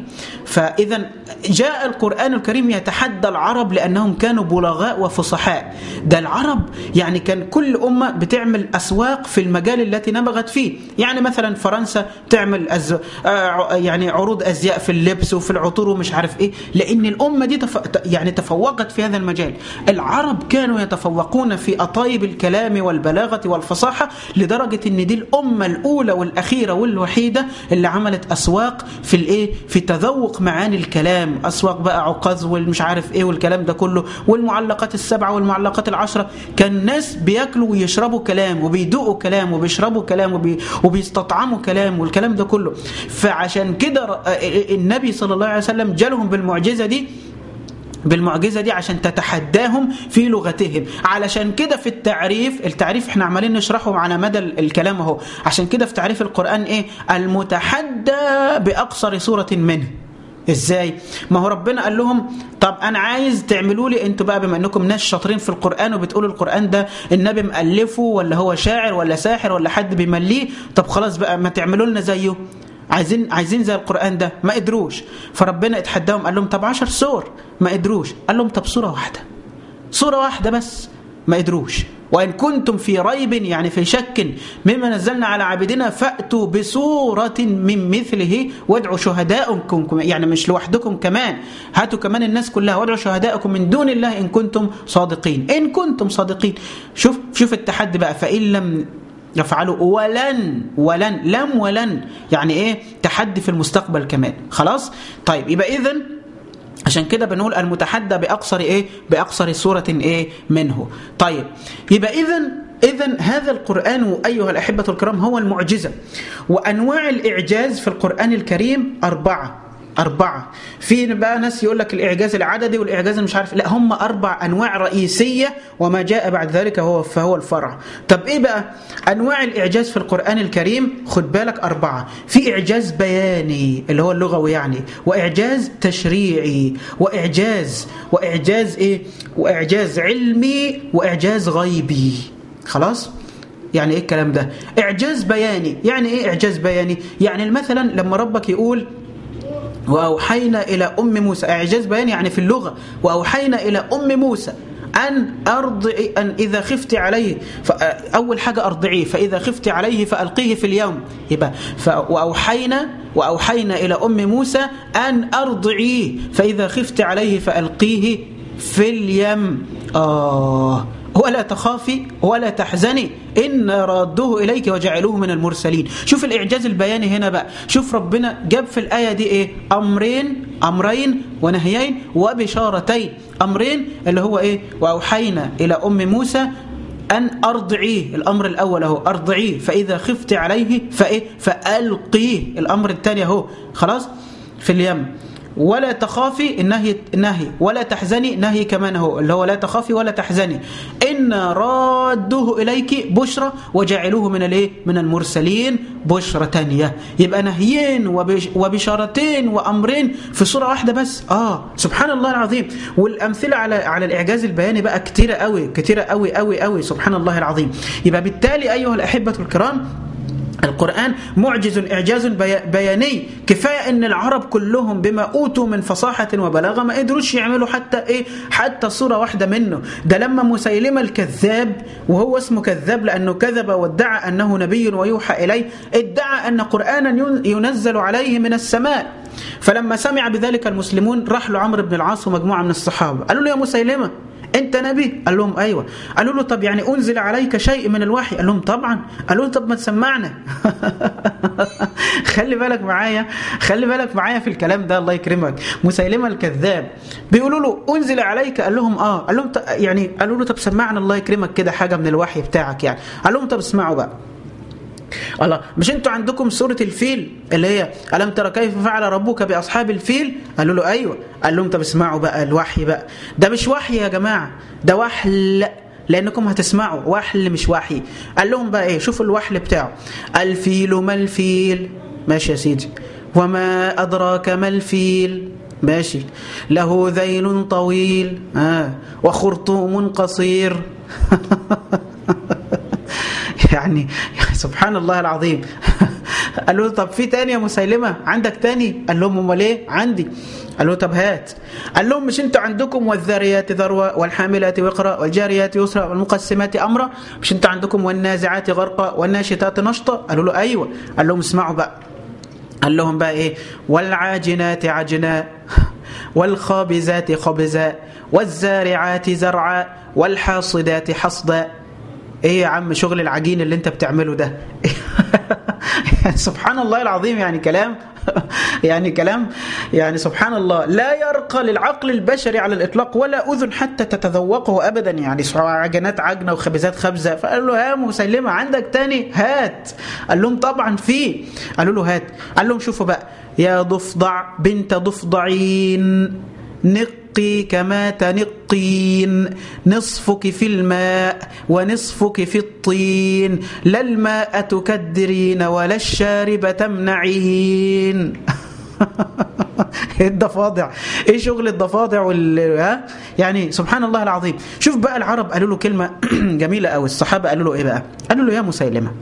فاذا جاء القران الكريم يتحدى العرب لانهم كانوا بلغاء وفصحاء ده العرب يعني كان كل امه بتعمل اسواق في المجال التي نبغت فيه يعني مثلا فرنسا تعمل أز... يعني عروض ازياء في اللبس وفي العطور ومش عارف ايه لان الامه دي تف... يعني تفوقت في هذا المجال العرب كانوا يتفوقون في أطايب الكلام والبلاغة والفصاحة لدرجة ان دي الأمة الأولى والأخيرة والوحيدة اللي عملت أسواق في الإيه في تذوق معاني الكلام أسواق بقى عكاظ والمش عارف إيه والكلام ده كله والمعلقات السبعة والمعلقات العشرة كان الناس بياكلوا ويشربوا كلام وبيدوقوا كلام وبيشربوا كلام وبي... وبيستطعموا كلام والكلام ده كله فعشان كده النبي صلى الله عليه وسلم جالهم بالمعجزة دي بالمعجزة دي عشان تتحداهم في لغتهم علشان كده في التعريف التعريف احنا عمالين نشرحه على مدى الكلام اهو عشان كده في تعريف القرآن ايه المتحدى بأقصر صورة منه ازاي ما هو ربنا قال لهم طب انا عايز تعملوا لي انتوا بقى بما انكم ناس شاطرين في القران وبتقولوا القران ده النبي مؤلفه ولا هو شاعر ولا ساحر ولا حد بيمليه طب خلاص بقى ما تعملوا لنا زيه عايزين عايزين زي القرآن ده ما قدروش فربنا اتحداهم قال لهم طب 10 سور ما قدروش قال لهم طب سورة واحدة سورة واحدة بس ما قدروش وإن كنتم في ريب يعني في شك مما نزلنا على عبدنا فأتوا بسورة من مثله وادعوا شهداءكم يعني مش لوحدكم كمان هاتوا كمان الناس كلها وادعوا شهداءكم من دون الله إن كنتم صادقين إن كنتم صادقين شوف شوف التحدي بقى فإن لم يفعلوا ولن ولن لم ولن يعني ايه تحدي في المستقبل كمان خلاص طيب يبقى اذا عشان كده بنقول المتحدى باقصر ايه باقصر سوره ايه منه طيب يبقى اذا اذا هذا القران ايها الاحبه الكرام هو المعجزه وانواع الاعجاز في القران الكريم اربعه أربعة في بقى ناس يقول لك الإعجاز العددي والإعجاز مش عارف لا هم أربع أنواع رئيسية وما جاء بعد ذلك هو فهو الفرع طب إيه بقى أنواع الإعجاز في القرآن الكريم خد بالك أربعة في إعجاز بياني اللي هو اللغوي يعني وإعجاز تشريعي وإعجاز وإعجاز إيه وإعجاز علمي وإعجاز غيبي خلاص يعني ايه الكلام ده اعجاز بياني يعني ايه اعجاز بياني يعني مثلا لما ربك يقول وأوحينا إلى أم موسى إعجاز بيان يعني في اللغة وأوحينا إلى أم موسى أن أرضعي أن إذا خفت عليه أول حاجة أرضعيه فإذا خفت عليه فألقيه في اليوم يبقى وأوحينا وأوحينا إلى أم موسى أن أرضعيه فإذا خفت عليه فألقيه في اليم آه ولا تخافي ولا تحزني إن رادوه إليك وجعلوه من المرسلين شوف الإعجاز البياني هنا بقى شوف ربنا جاب في الآية دي إيه أمرين أمرين ونهيين وبشارتين أمرين اللي هو إيه وأوحينا إلى أم موسى أن أرضعيه الأمر الأول أهو أرضعيه فإذا خفت عليه فإيه فألقيه الأمر الثاني أهو خلاص في اليم ولا تخافي النهي النهي ولا تحزني نهي كمان هو اللي هو لا تخافي ولا تحزني ان رادوه اليك بشرى وجعلوه من الايه من المرسلين بشرى تانية يبقى نهيين وبش وبشارتين وامرين في صوره واحده بس اه سبحان الله العظيم والامثله على على الاعجاز البياني بقى كتيره قوي كتيره قوي قوي قوي سبحان الله العظيم يبقى بالتالي ايها الاحبه الكرام القرآن معجز إعجاز بياني كفاية أن العرب كلهم بما أوتوا من فصاحة وبلاغة ما قدروش يعملوا حتى إيه حتى صورة واحدة منه ده لما مسيلمة الكذاب وهو اسمه كذاب لأنه كذب وادعى أنه نبي ويوحى إليه ادعى أن قرآنا ينزل عليه من السماء فلما سمع بذلك المسلمون راح له عمرو بن العاص ومجموعة من الصحابة قالوا له يا مسيلمة انت نبي قال لهم ايوه قالوا له طب يعني انزل عليك شيء من الوحي قال لهم طبعا قالوا له طب ما تسمعنا خلي بالك معايا خلي بالك معايا في الكلام ده الله يكرمك مسيلمه الكذاب بيقولوا له انزل عليك قال لهم اه قال لهم يعني قالوا له طب سمعنا الله يكرمك كده حاجه من الوحي بتاعك يعني قال لهم طب اسمعوا بقى الله مش انتوا عندكم سورة الفيل اللي هي ألم ترى كيف فعل ربك بأصحاب الفيل قالوا له أيوة قال لهم طب اسمعوا بقى الوحي بقى ده مش وحي يا جماعة ده وحل لأنكم هتسمعوا وحل مش وحي قال لهم بقى إيه شوفوا الوحل بتاعه الفيل ما الفيل ماشي يا سيدي وما أدراك ما الفيل ماشي له ذيل طويل آه وخرطوم قصير يعني سبحان الله العظيم قال له طب في تاني يا مسيلمة عندك تاني قال لهم امال ايه عندي قال له طب هات قال لهم مش انتوا عندكم والذاريات ذروة والحاملات وقرا والجاريات يسرا والمقسمات امرا مش انتوا عندكم والنازعات غرقا والناشطات نشطا قالوا له ايوه قال لهم اسمعوا بقى قال لهم بقى ايه والعاجنات عجنا والخابزات خبزا والزارعات زرعا والحاصدات حصدا ايه يا عم شغل العجين اللي انت بتعمله ده سبحان الله العظيم يعني كلام يعني كلام يعني سبحان الله لا يرقى للعقل البشري على الإطلاق ولا أذن حتى تتذوقه أبدا يعني عجنات عجنة وخبزات خبزة فقال له يا مسلمة عندك تاني هات قال لهم طبعا في قالوا له هات قال لهم شوفوا بقى يا ضفدع بنت ضفدعين نقي كما تنقين نصفك في الماء ونصفك في الطين لا الماء تكدرين ولا الشارب تمنعين ايه الضفادع ايه شغل الضفادع وال ها يعني سبحان الله العظيم شوف بقى العرب قالوا له كلمه جميله قوي الصحابه قالوا له ايه بقى قالوا له يا مسيلمه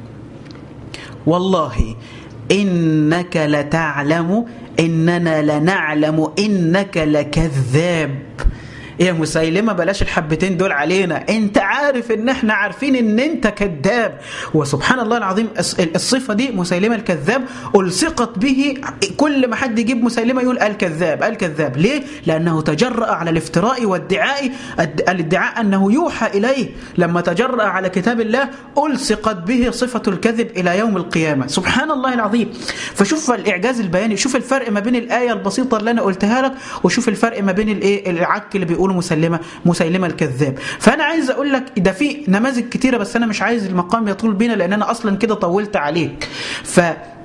والله انك لتعلم اننا لنعلم انك لكذاب يا مسيلمة بلاش الحبتين دول علينا انت عارف ان احنا عارفين ان انت كذاب وسبحان الله العظيم الصفة دي مسيلمة الكذاب ألصقت به كل ما حد يجيب مسيلمة يقول الكذاب الكذاب ليه؟ لأنه تجرأ على الافتراء والادعاء الادعاء أنه يوحى إليه لما تجرأ على كتاب الله ألصقت به صفة الكذب إلى يوم القيامة سبحان الله العظيم فشوف الإعجاز البياني شوف الفرق ما بين الآية البسيطة اللي أنا قلتها لك وشوف الفرق ما بين الإيه العك اللي بيقول بيقولوا مسلمة مسيلمة الكذاب فأنا عايز أقول لك ده في نماذج كتيرة بس أنا مش عايز المقام يطول بينا لأن أنا أصلا كده طولت عليك ف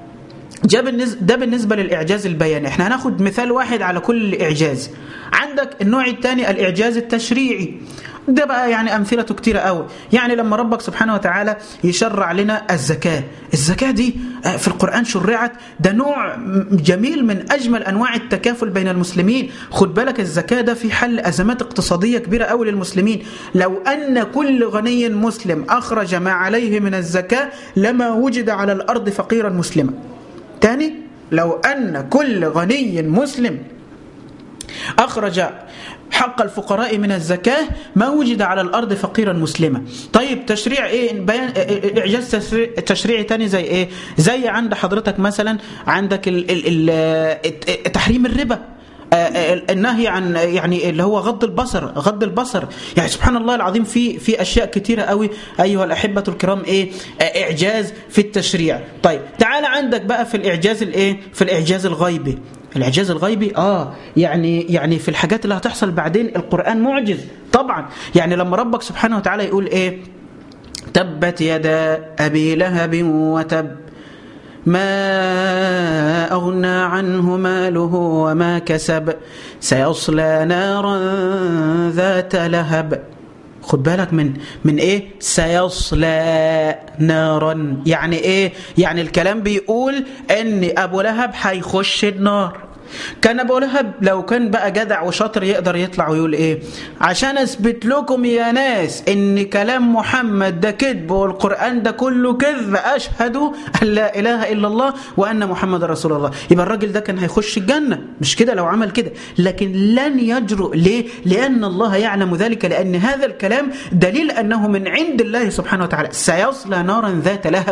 ده بالنسبة للإعجاز البياني احنا هناخد مثال واحد على كل إعجاز عندك النوع الثاني الإعجاز التشريعي ده بقى يعني أمثلته كتيرة قوي يعني لما ربك سبحانه وتعالى يشرع لنا الزكاة الزكاة دي في القرآن شرعت ده نوع جميل من أجمل أنواع التكافل بين المسلمين خد بالك الزكاة ده في حل أزمات اقتصادية كبيرة قوي للمسلمين لو أن كل غني مسلم أخرج ما عليه من الزكاة لما وجد على الأرض فقيرا مسلما تاني لو أن كل غني مسلم أخرج حق الفقراء من الزكاة ما وجد على الأرض فقيرا مسلما طيب تشريع إيه بيان إعجاز تشريع, تشريع تاني زي إيه زي عند حضرتك مثلا عندك ال ال ال تحريم الربا النهي عن يعني اللي هو غض البصر غض البصر يعني سبحان الله العظيم في في اشياء كتيره قوي ايها الاحبه الكرام ايه اعجاز في التشريع طيب تعال عندك بقى في الاعجاز الايه في الاعجاز الغيبي الاعجاز الغيبي اه يعني يعني في الحاجات اللي هتحصل بعدين القران معجز طبعا يعني لما ربك سبحانه وتعالى يقول ايه تبت يدا ابي لهب وتب ما أغنى عنه ماله وما كسب سيصلى نارا ذات لهب خد بالك من من ايه سيصلى نارا يعني ايه يعني الكلام بيقول ان ابو لهب هيخش النار كان ابو لهب لو كان بقى جدع وشاطر يقدر يطلع ويقول ايه عشان اثبت لكم يا ناس ان كلام محمد ده كذب والقران ده كله كذب اشهد ان لا اله الا الله وان محمد رسول الله يبقى الراجل ده كان هيخش الجنه مش كده لو عمل كده لكن لن يجرؤ ليه لان الله يعلم ذلك لان هذا الكلام دليل انه من عند الله سبحانه وتعالى سيصلى نارا ذات لهب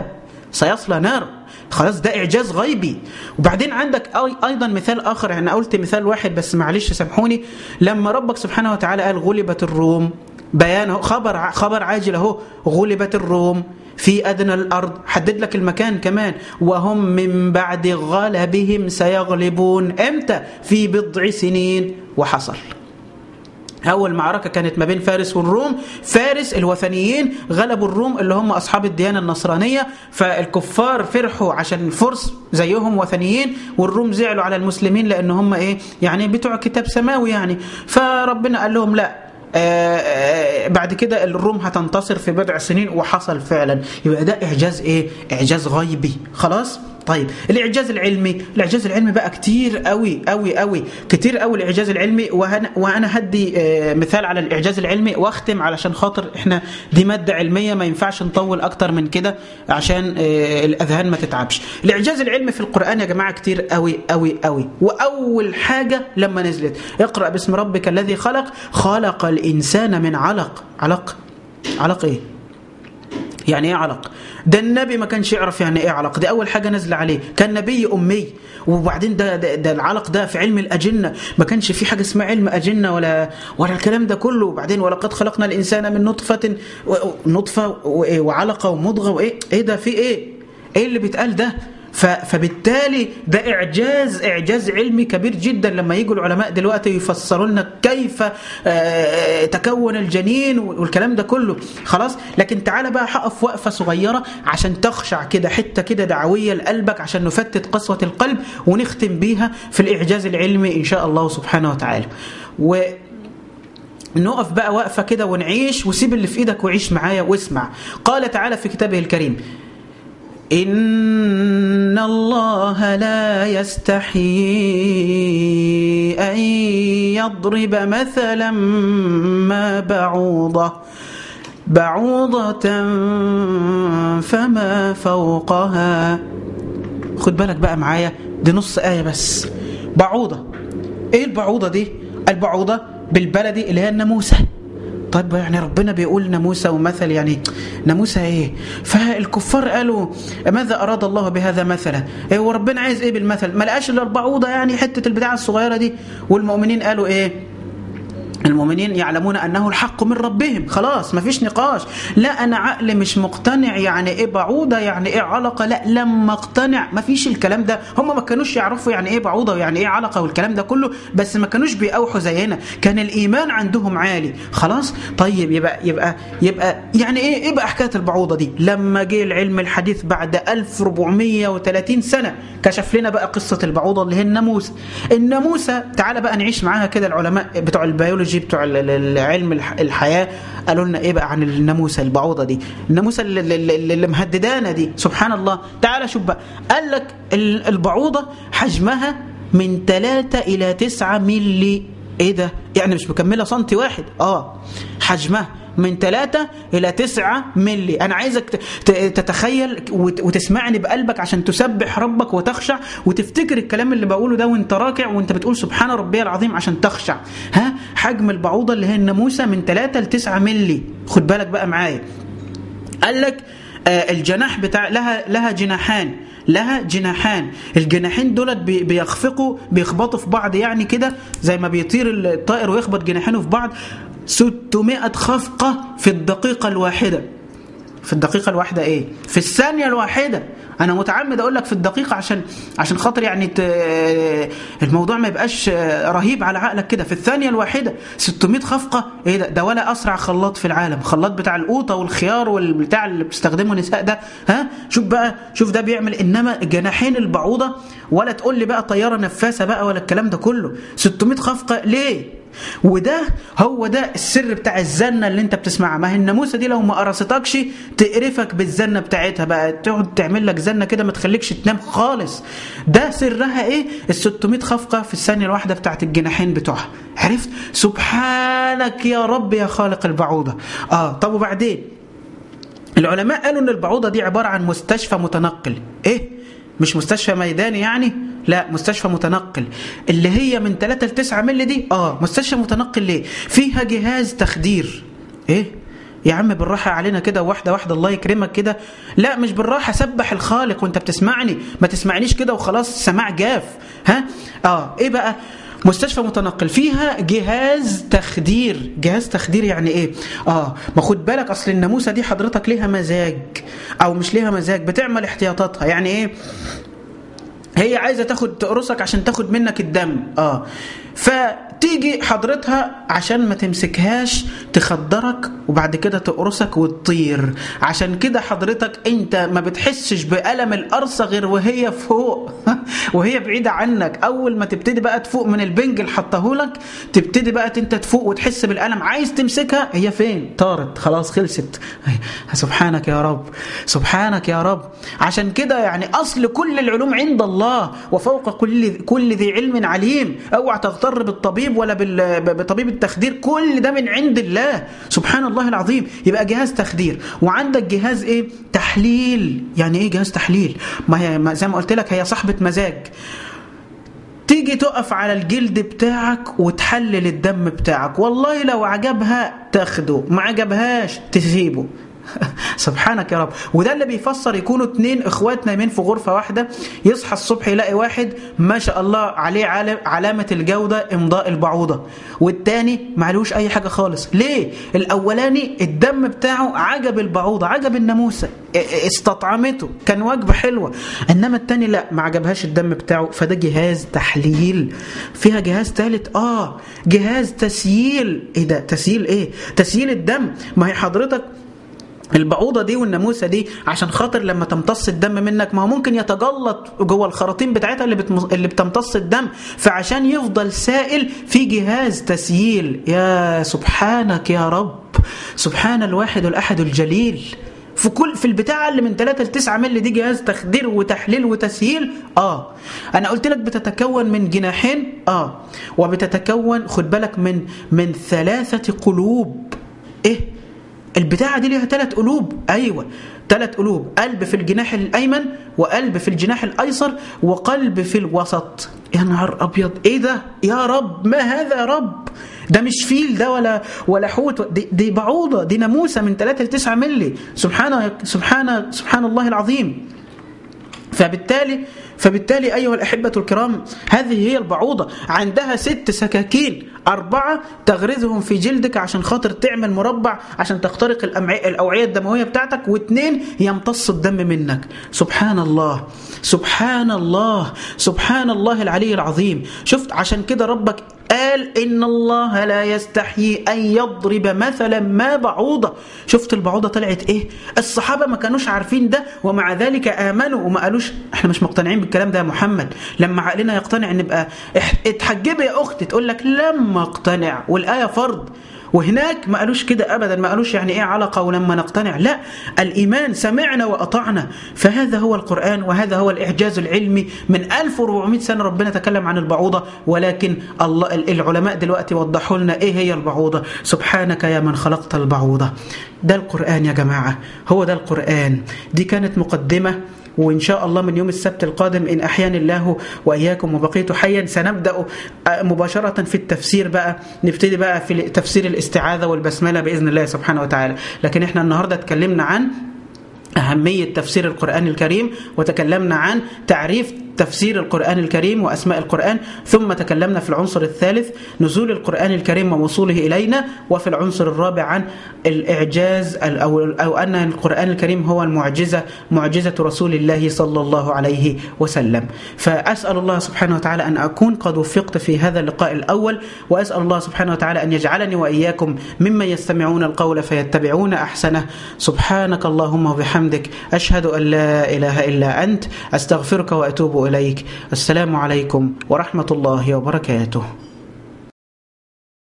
سيصلى نار خلاص ده إعجاز غيبي وبعدين عندك أيضا مثال آخر أنا قلت مثال واحد بس معلش سامحوني لما ربك سبحانه وتعالى قال غلبت الروم بيانه خبر خبر عاجل اهو غلبت الروم في أدنى الأرض حدد لك المكان كمان وهم من بعد غلبهم سيغلبون امتى في بضع سنين وحصل أول معركة كانت ما بين فارس والروم فارس الوثنيين غلبوا الروم اللي هم أصحاب الديانة النصرانية فالكفار فرحوا عشان الفرس زيهم وثنيين والروم زعلوا على المسلمين لأن هم إيه يعني بتوع كتاب سماوي يعني فربنا قال لهم لا آآ آآ بعد كده الروم هتنتصر في بضع سنين وحصل فعلا يبقى ده إعجاز إيه؟ إعجاز غيبي خلاص؟ طيب الاعجاز العلمي الاعجاز العلمي بقى كتير قوي قوي قوي كتير قوي الاعجاز العلمي وانا وانا هدي مثال على الاعجاز العلمي واختم علشان خاطر احنا دي ماده علميه ما ينفعش نطول اكتر من كده عشان الاذهان ما تتعبش الاعجاز العلمي في القران يا جماعه كتير قوي قوي قوي واول حاجه لما نزلت اقرا باسم ربك الذي خلق خلق الانسان من علق علق علق ايه يعني ايه علق ده النبي ما كانش يعرف يعني ايه علق دي اول حاجه نازله عليه كان نبي امي وبعدين ده, ده, ده العلق ده في علم الاجنه ما كانش في حاجه اسمها علم اجنه ولا ولا الكلام ده كله وبعدين ولقد خلقنا الانسان من نطفه نطفه وعلقه ومضغه وايه ايه ده في ايه ايه اللي بيتقال ده فبالتالي ده إعجاز إعجاز علمي كبير جدا لما يجوا العلماء دلوقتي يفسروا لنا كيف تكون الجنين والكلام ده كله خلاص لكن تعالى بقى هقف وقفة صغيرة عشان تخشع كده حتة كده دعوية لقلبك عشان نفتت قسوة القلب ونختم بيها في الإعجاز العلمي إن شاء الله سبحانه وتعالى و نقف بقى وقفة كده ونعيش وسيب اللي في إيدك وعيش معايا واسمع قال تعالى في كتابه الكريم إن الله لا يستحيي أن يضرب مثلا ما بعوضة بعوضة فما فوقها خد بالك بقى معايا دي نص آية بس بعوضة إيه البعوضة دي؟ البعوضة بالبلدي اللي هي الناموسة طيب يعني ربنا بيقول ناموسة ومثل يعني ناموسة ايه فالكفار قالوا ماذا أراد الله بهذا مثلا ايه وربنا عايز ايه بالمثل ما لقاش الا البعوضة يعني حتة البداعة الصغيرة دي والمؤمنين قالوا ايه المؤمنين يعلمون أنه الحق من ربهم خلاص ما فيش نقاش لا أنا عقل مش مقتنع يعني إيه بعوضة يعني إيه علقة لا لما اقتنع ما فيش الكلام ده هم ما كانوش يعرفوا يعني إيه بعوضة ويعني إيه علقة والكلام ده كله بس ما كانوش بيأوحوا زينا كان الإيمان عندهم عالي خلاص طيب يبقى يبقى يبقى يعني إيه إيه بقى حكاية البعوضة دي لما جه العلم الحديث بعد 1430 سنة كشف لنا بقى قصة البعوضة اللي هي الناموسة الناموسة تعالى بقى نعيش معاها كده العلماء بتوع البيولوجي البيولوجي بتوع العلم الحياة قالوا لنا ايه بقى عن الناموسة البعوضة دي الناموسة اللي, اللي, اللي مهددانا دي سبحان الله تعالى شوف بقى قال لك البعوضة حجمها من 3 إلى 9 ملي ايه ده يعني مش مكملة سنتي واحد اه حجمها من 3 إلى 9 ملي أنا عايزك تتخيل وتسمعني بقلبك عشان تسبح ربك وتخشع وتفتكر الكلام اللي بقوله ده وانت راكع وانت بتقول سبحان ربي العظيم عشان تخشع ها حجم البعوضة اللي هي الناموسة من 3 ل 9 ملي خد بالك بقى معايا قال لك آه الجناح بتاع لها لها جناحان لها جناحان الجناحين دولت بيخفقوا بيخبطوا في بعض يعني كده زي ما بيطير الطائر ويخبط جناحينه في بعض 600 خفقة في الدقيقة الواحدة في الدقيقة الواحدة ايه في الثانية الواحدة انا متعمد اقول لك في الدقيقة عشان عشان خاطر يعني ت... الموضوع ما يبقاش رهيب على عقلك كده في الثانية الواحدة 600 خفقة ايه ده ده ولا اسرع خلاط في العالم خلاط بتاع القوطة والخيار والبتاع اللي بتستخدمه النساء ده ها شوف بقى شوف ده بيعمل انما جناحين البعوضة ولا تقول لي بقى طيارة نفاسة بقى ولا الكلام ده كله 600 خفقة ليه وده هو ده السر بتاع الزنه اللي انت بتسمعها ما هي الناموسه دي لو ما قرصتكش تقرفك بالزنه بتاعتها بقى تقعد تعمل لك زنه كده ما تخليكش تنام خالص ده سرها ايه ال 600 خفقه في الثانيه الواحده بتاعت الجناحين بتوعها عرفت سبحانك يا رب يا خالق البعوضه اه طب وبعدين العلماء قالوا ان البعوضه دي عباره عن مستشفى متنقل ايه مش مستشفى ميداني يعني لا مستشفى متنقل اللي هي من 3 ل 9 مللي دي اه مستشفى متنقل ليه فيها جهاز تخدير ايه يا عم بالراحة علينا كده واحدة واحدة الله يكرمك كده لا مش بالراحة سبح الخالق وانت بتسمعني ما تسمعنيش كده وخلاص سماع جاف ها اه ايه بقى مستشفى متنقل فيها جهاز تخدير جهاز تخدير يعني ايه اه ما خد بالك اصل الناموسه دي حضرتك ليها مزاج او مش ليها مزاج بتعمل احتياطاتها يعني ايه هي عايزه تاخد تقرصك عشان تاخد منك الدم اه فتيجي حضرتها عشان ما تمسكهاش تخدرك وبعد كده تقرصك وتطير عشان كده حضرتك انت ما بتحسش بألم القرصة غير وهي فوق وهي بعيدة عنك اول ما تبتدي بقى تفوق من البنج اللي حطهولك تبتدي بقى انت تفوق وتحس بالألم عايز تمسكها هي فين طارت خلاص خلصت سبحانك يا رب سبحانك يا رب عشان كده يعني اصل كل العلوم عند الله وفوق كل كل ذي علم عليم اوعى تغتر بالطبيب ولا بطبيب التخدير كل ده من عند الله سبحان الله العظيم يبقى جهاز تخدير وعندك جهاز ايه تحليل يعني ايه جهاز تحليل ما هي زي ما قلت لك هي صاحبة مزاج تيجي تقف على الجلد بتاعك وتحلل الدم بتاعك والله لو عجبها تاخده ما عجبهاش تسيبه سبحانك يا رب وده اللي بيفسر يكونوا اتنين اخوات نايمين في غرفة واحدة يصحى الصبح يلاقي واحد ما شاء الله عليه علامة الجودة امضاء البعوضة والتاني معلوش اي حاجة خالص ليه الاولاني الدم بتاعه عجب البعوضة عجب الناموسة استطعمته كان وجبة حلوة انما التاني لا ما عجبهاش الدم بتاعه فده جهاز تحليل فيها جهاز ثالث اه جهاز تسييل ايه ده تسييل ايه تسييل الدم ما هي حضرتك البعوضة دي والناموسة دي عشان خاطر لما تمتص الدم منك ما هو ممكن يتجلط جوه الخراطيم بتاعتها اللي, بتمص... اللي بتمتص الدم فعشان يفضل سائل في جهاز تسييل يا سبحانك يا رب سبحان الواحد الأحد الجليل في كل في البتاعة اللي من 3 ل 9 مللي دي جهاز تخدير وتحليل وتسهيل اه انا قلت لك بتتكون من جناحين اه وبتتكون خد بالك من من ثلاثة قلوب ايه البتاعة دي ليها ثلاث قلوب أيوة ثلاث قلوب قلب في الجناح الأيمن وقلب في الجناح الأيسر وقلب في الوسط يا نهار أبيض إيه ده يا رب ما هذا يا رب ده مش فيل ده ولا ولا حوت دي, دي بعوضة دي ناموسة من 3 ل 9 مللي سبحان سبحان سبحان الله العظيم فبالتالي فبالتالي أيها الأحبة الكرام هذه هي البعوضة عندها ست سكاكين أربعة تغرزهم في جلدك عشان خاطر تعمل مربع عشان تخترق الأوعية الدموية بتاعتك واثنين يمتص الدم منك سبحان الله سبحان الله سبحان الله العلي العظيم شفت عشان كده ربك قال إن الله لا يستحيي أن يضرب مثلا ما بعوضة شفت البعوضة طلعت إيه الصحابة ما كانوش عارفين ده ومع ذلك آمنوا وما قالوش إحنا مش مقتنعين بالكلام ده يا محمد لما عقلنا يقتنع نبقى اتحجبي يا أختي تقول لك لما اقتنع والآية فرض وهناك ما قالوش كده أبدا ما قالوش يعني إيه علقة ولما نقتنع لا الإيمان سمعنا وأطعنا فهذا هو القرآن وهذا هو الإعجاز العلمي من 1400 سنة ربنا تكلم عن البعوضة ولكن الله العلماء دلوقتي وضحوا لنا إيه هي البعوضة سبحانك يا من خلقت البعوضة ده القرآن يا جماعة هو ده القرآن دي كانت مقدمة وإن شاء الله من يوم السبت القادم إن أحيان الله وإياكم وبقيت حيا سنبدأ مباشرة في التفسير بقى نبتدي بقى في تفسير الاستعاذة والبسملة بإذن الله سبحانه وتعالى لكن إحنا النهاردة اتكلمنا عن أهمية تفسير القرآن الكريم وتكلمنا عن تعريف تفسير القرآن الكريم وأسماء القرآن ثم تكلمنا في العنصر الثالث نزول القرآن الكريم ووصوله إلينا وفي العنصر الرابع عن الإعجاز أو, أو أن القرآن الكريم هو المعجزة معجزة رسول الله صلى الله عليه وسلم فأسأل الله سبحانه وتعالى أن أكون قد وفقت في هذا اللقاء الأول وأسأل الله سبحانه وتعالى أن يجعلني وإياكم ممن يستمعون القول فيتبعون أحسنه سبحانك اللهم وبحمدك أشهد أن لا إله إلا أنت أستغفرك وأتوب إليك السلام عليكم ورحمة الله وبركاته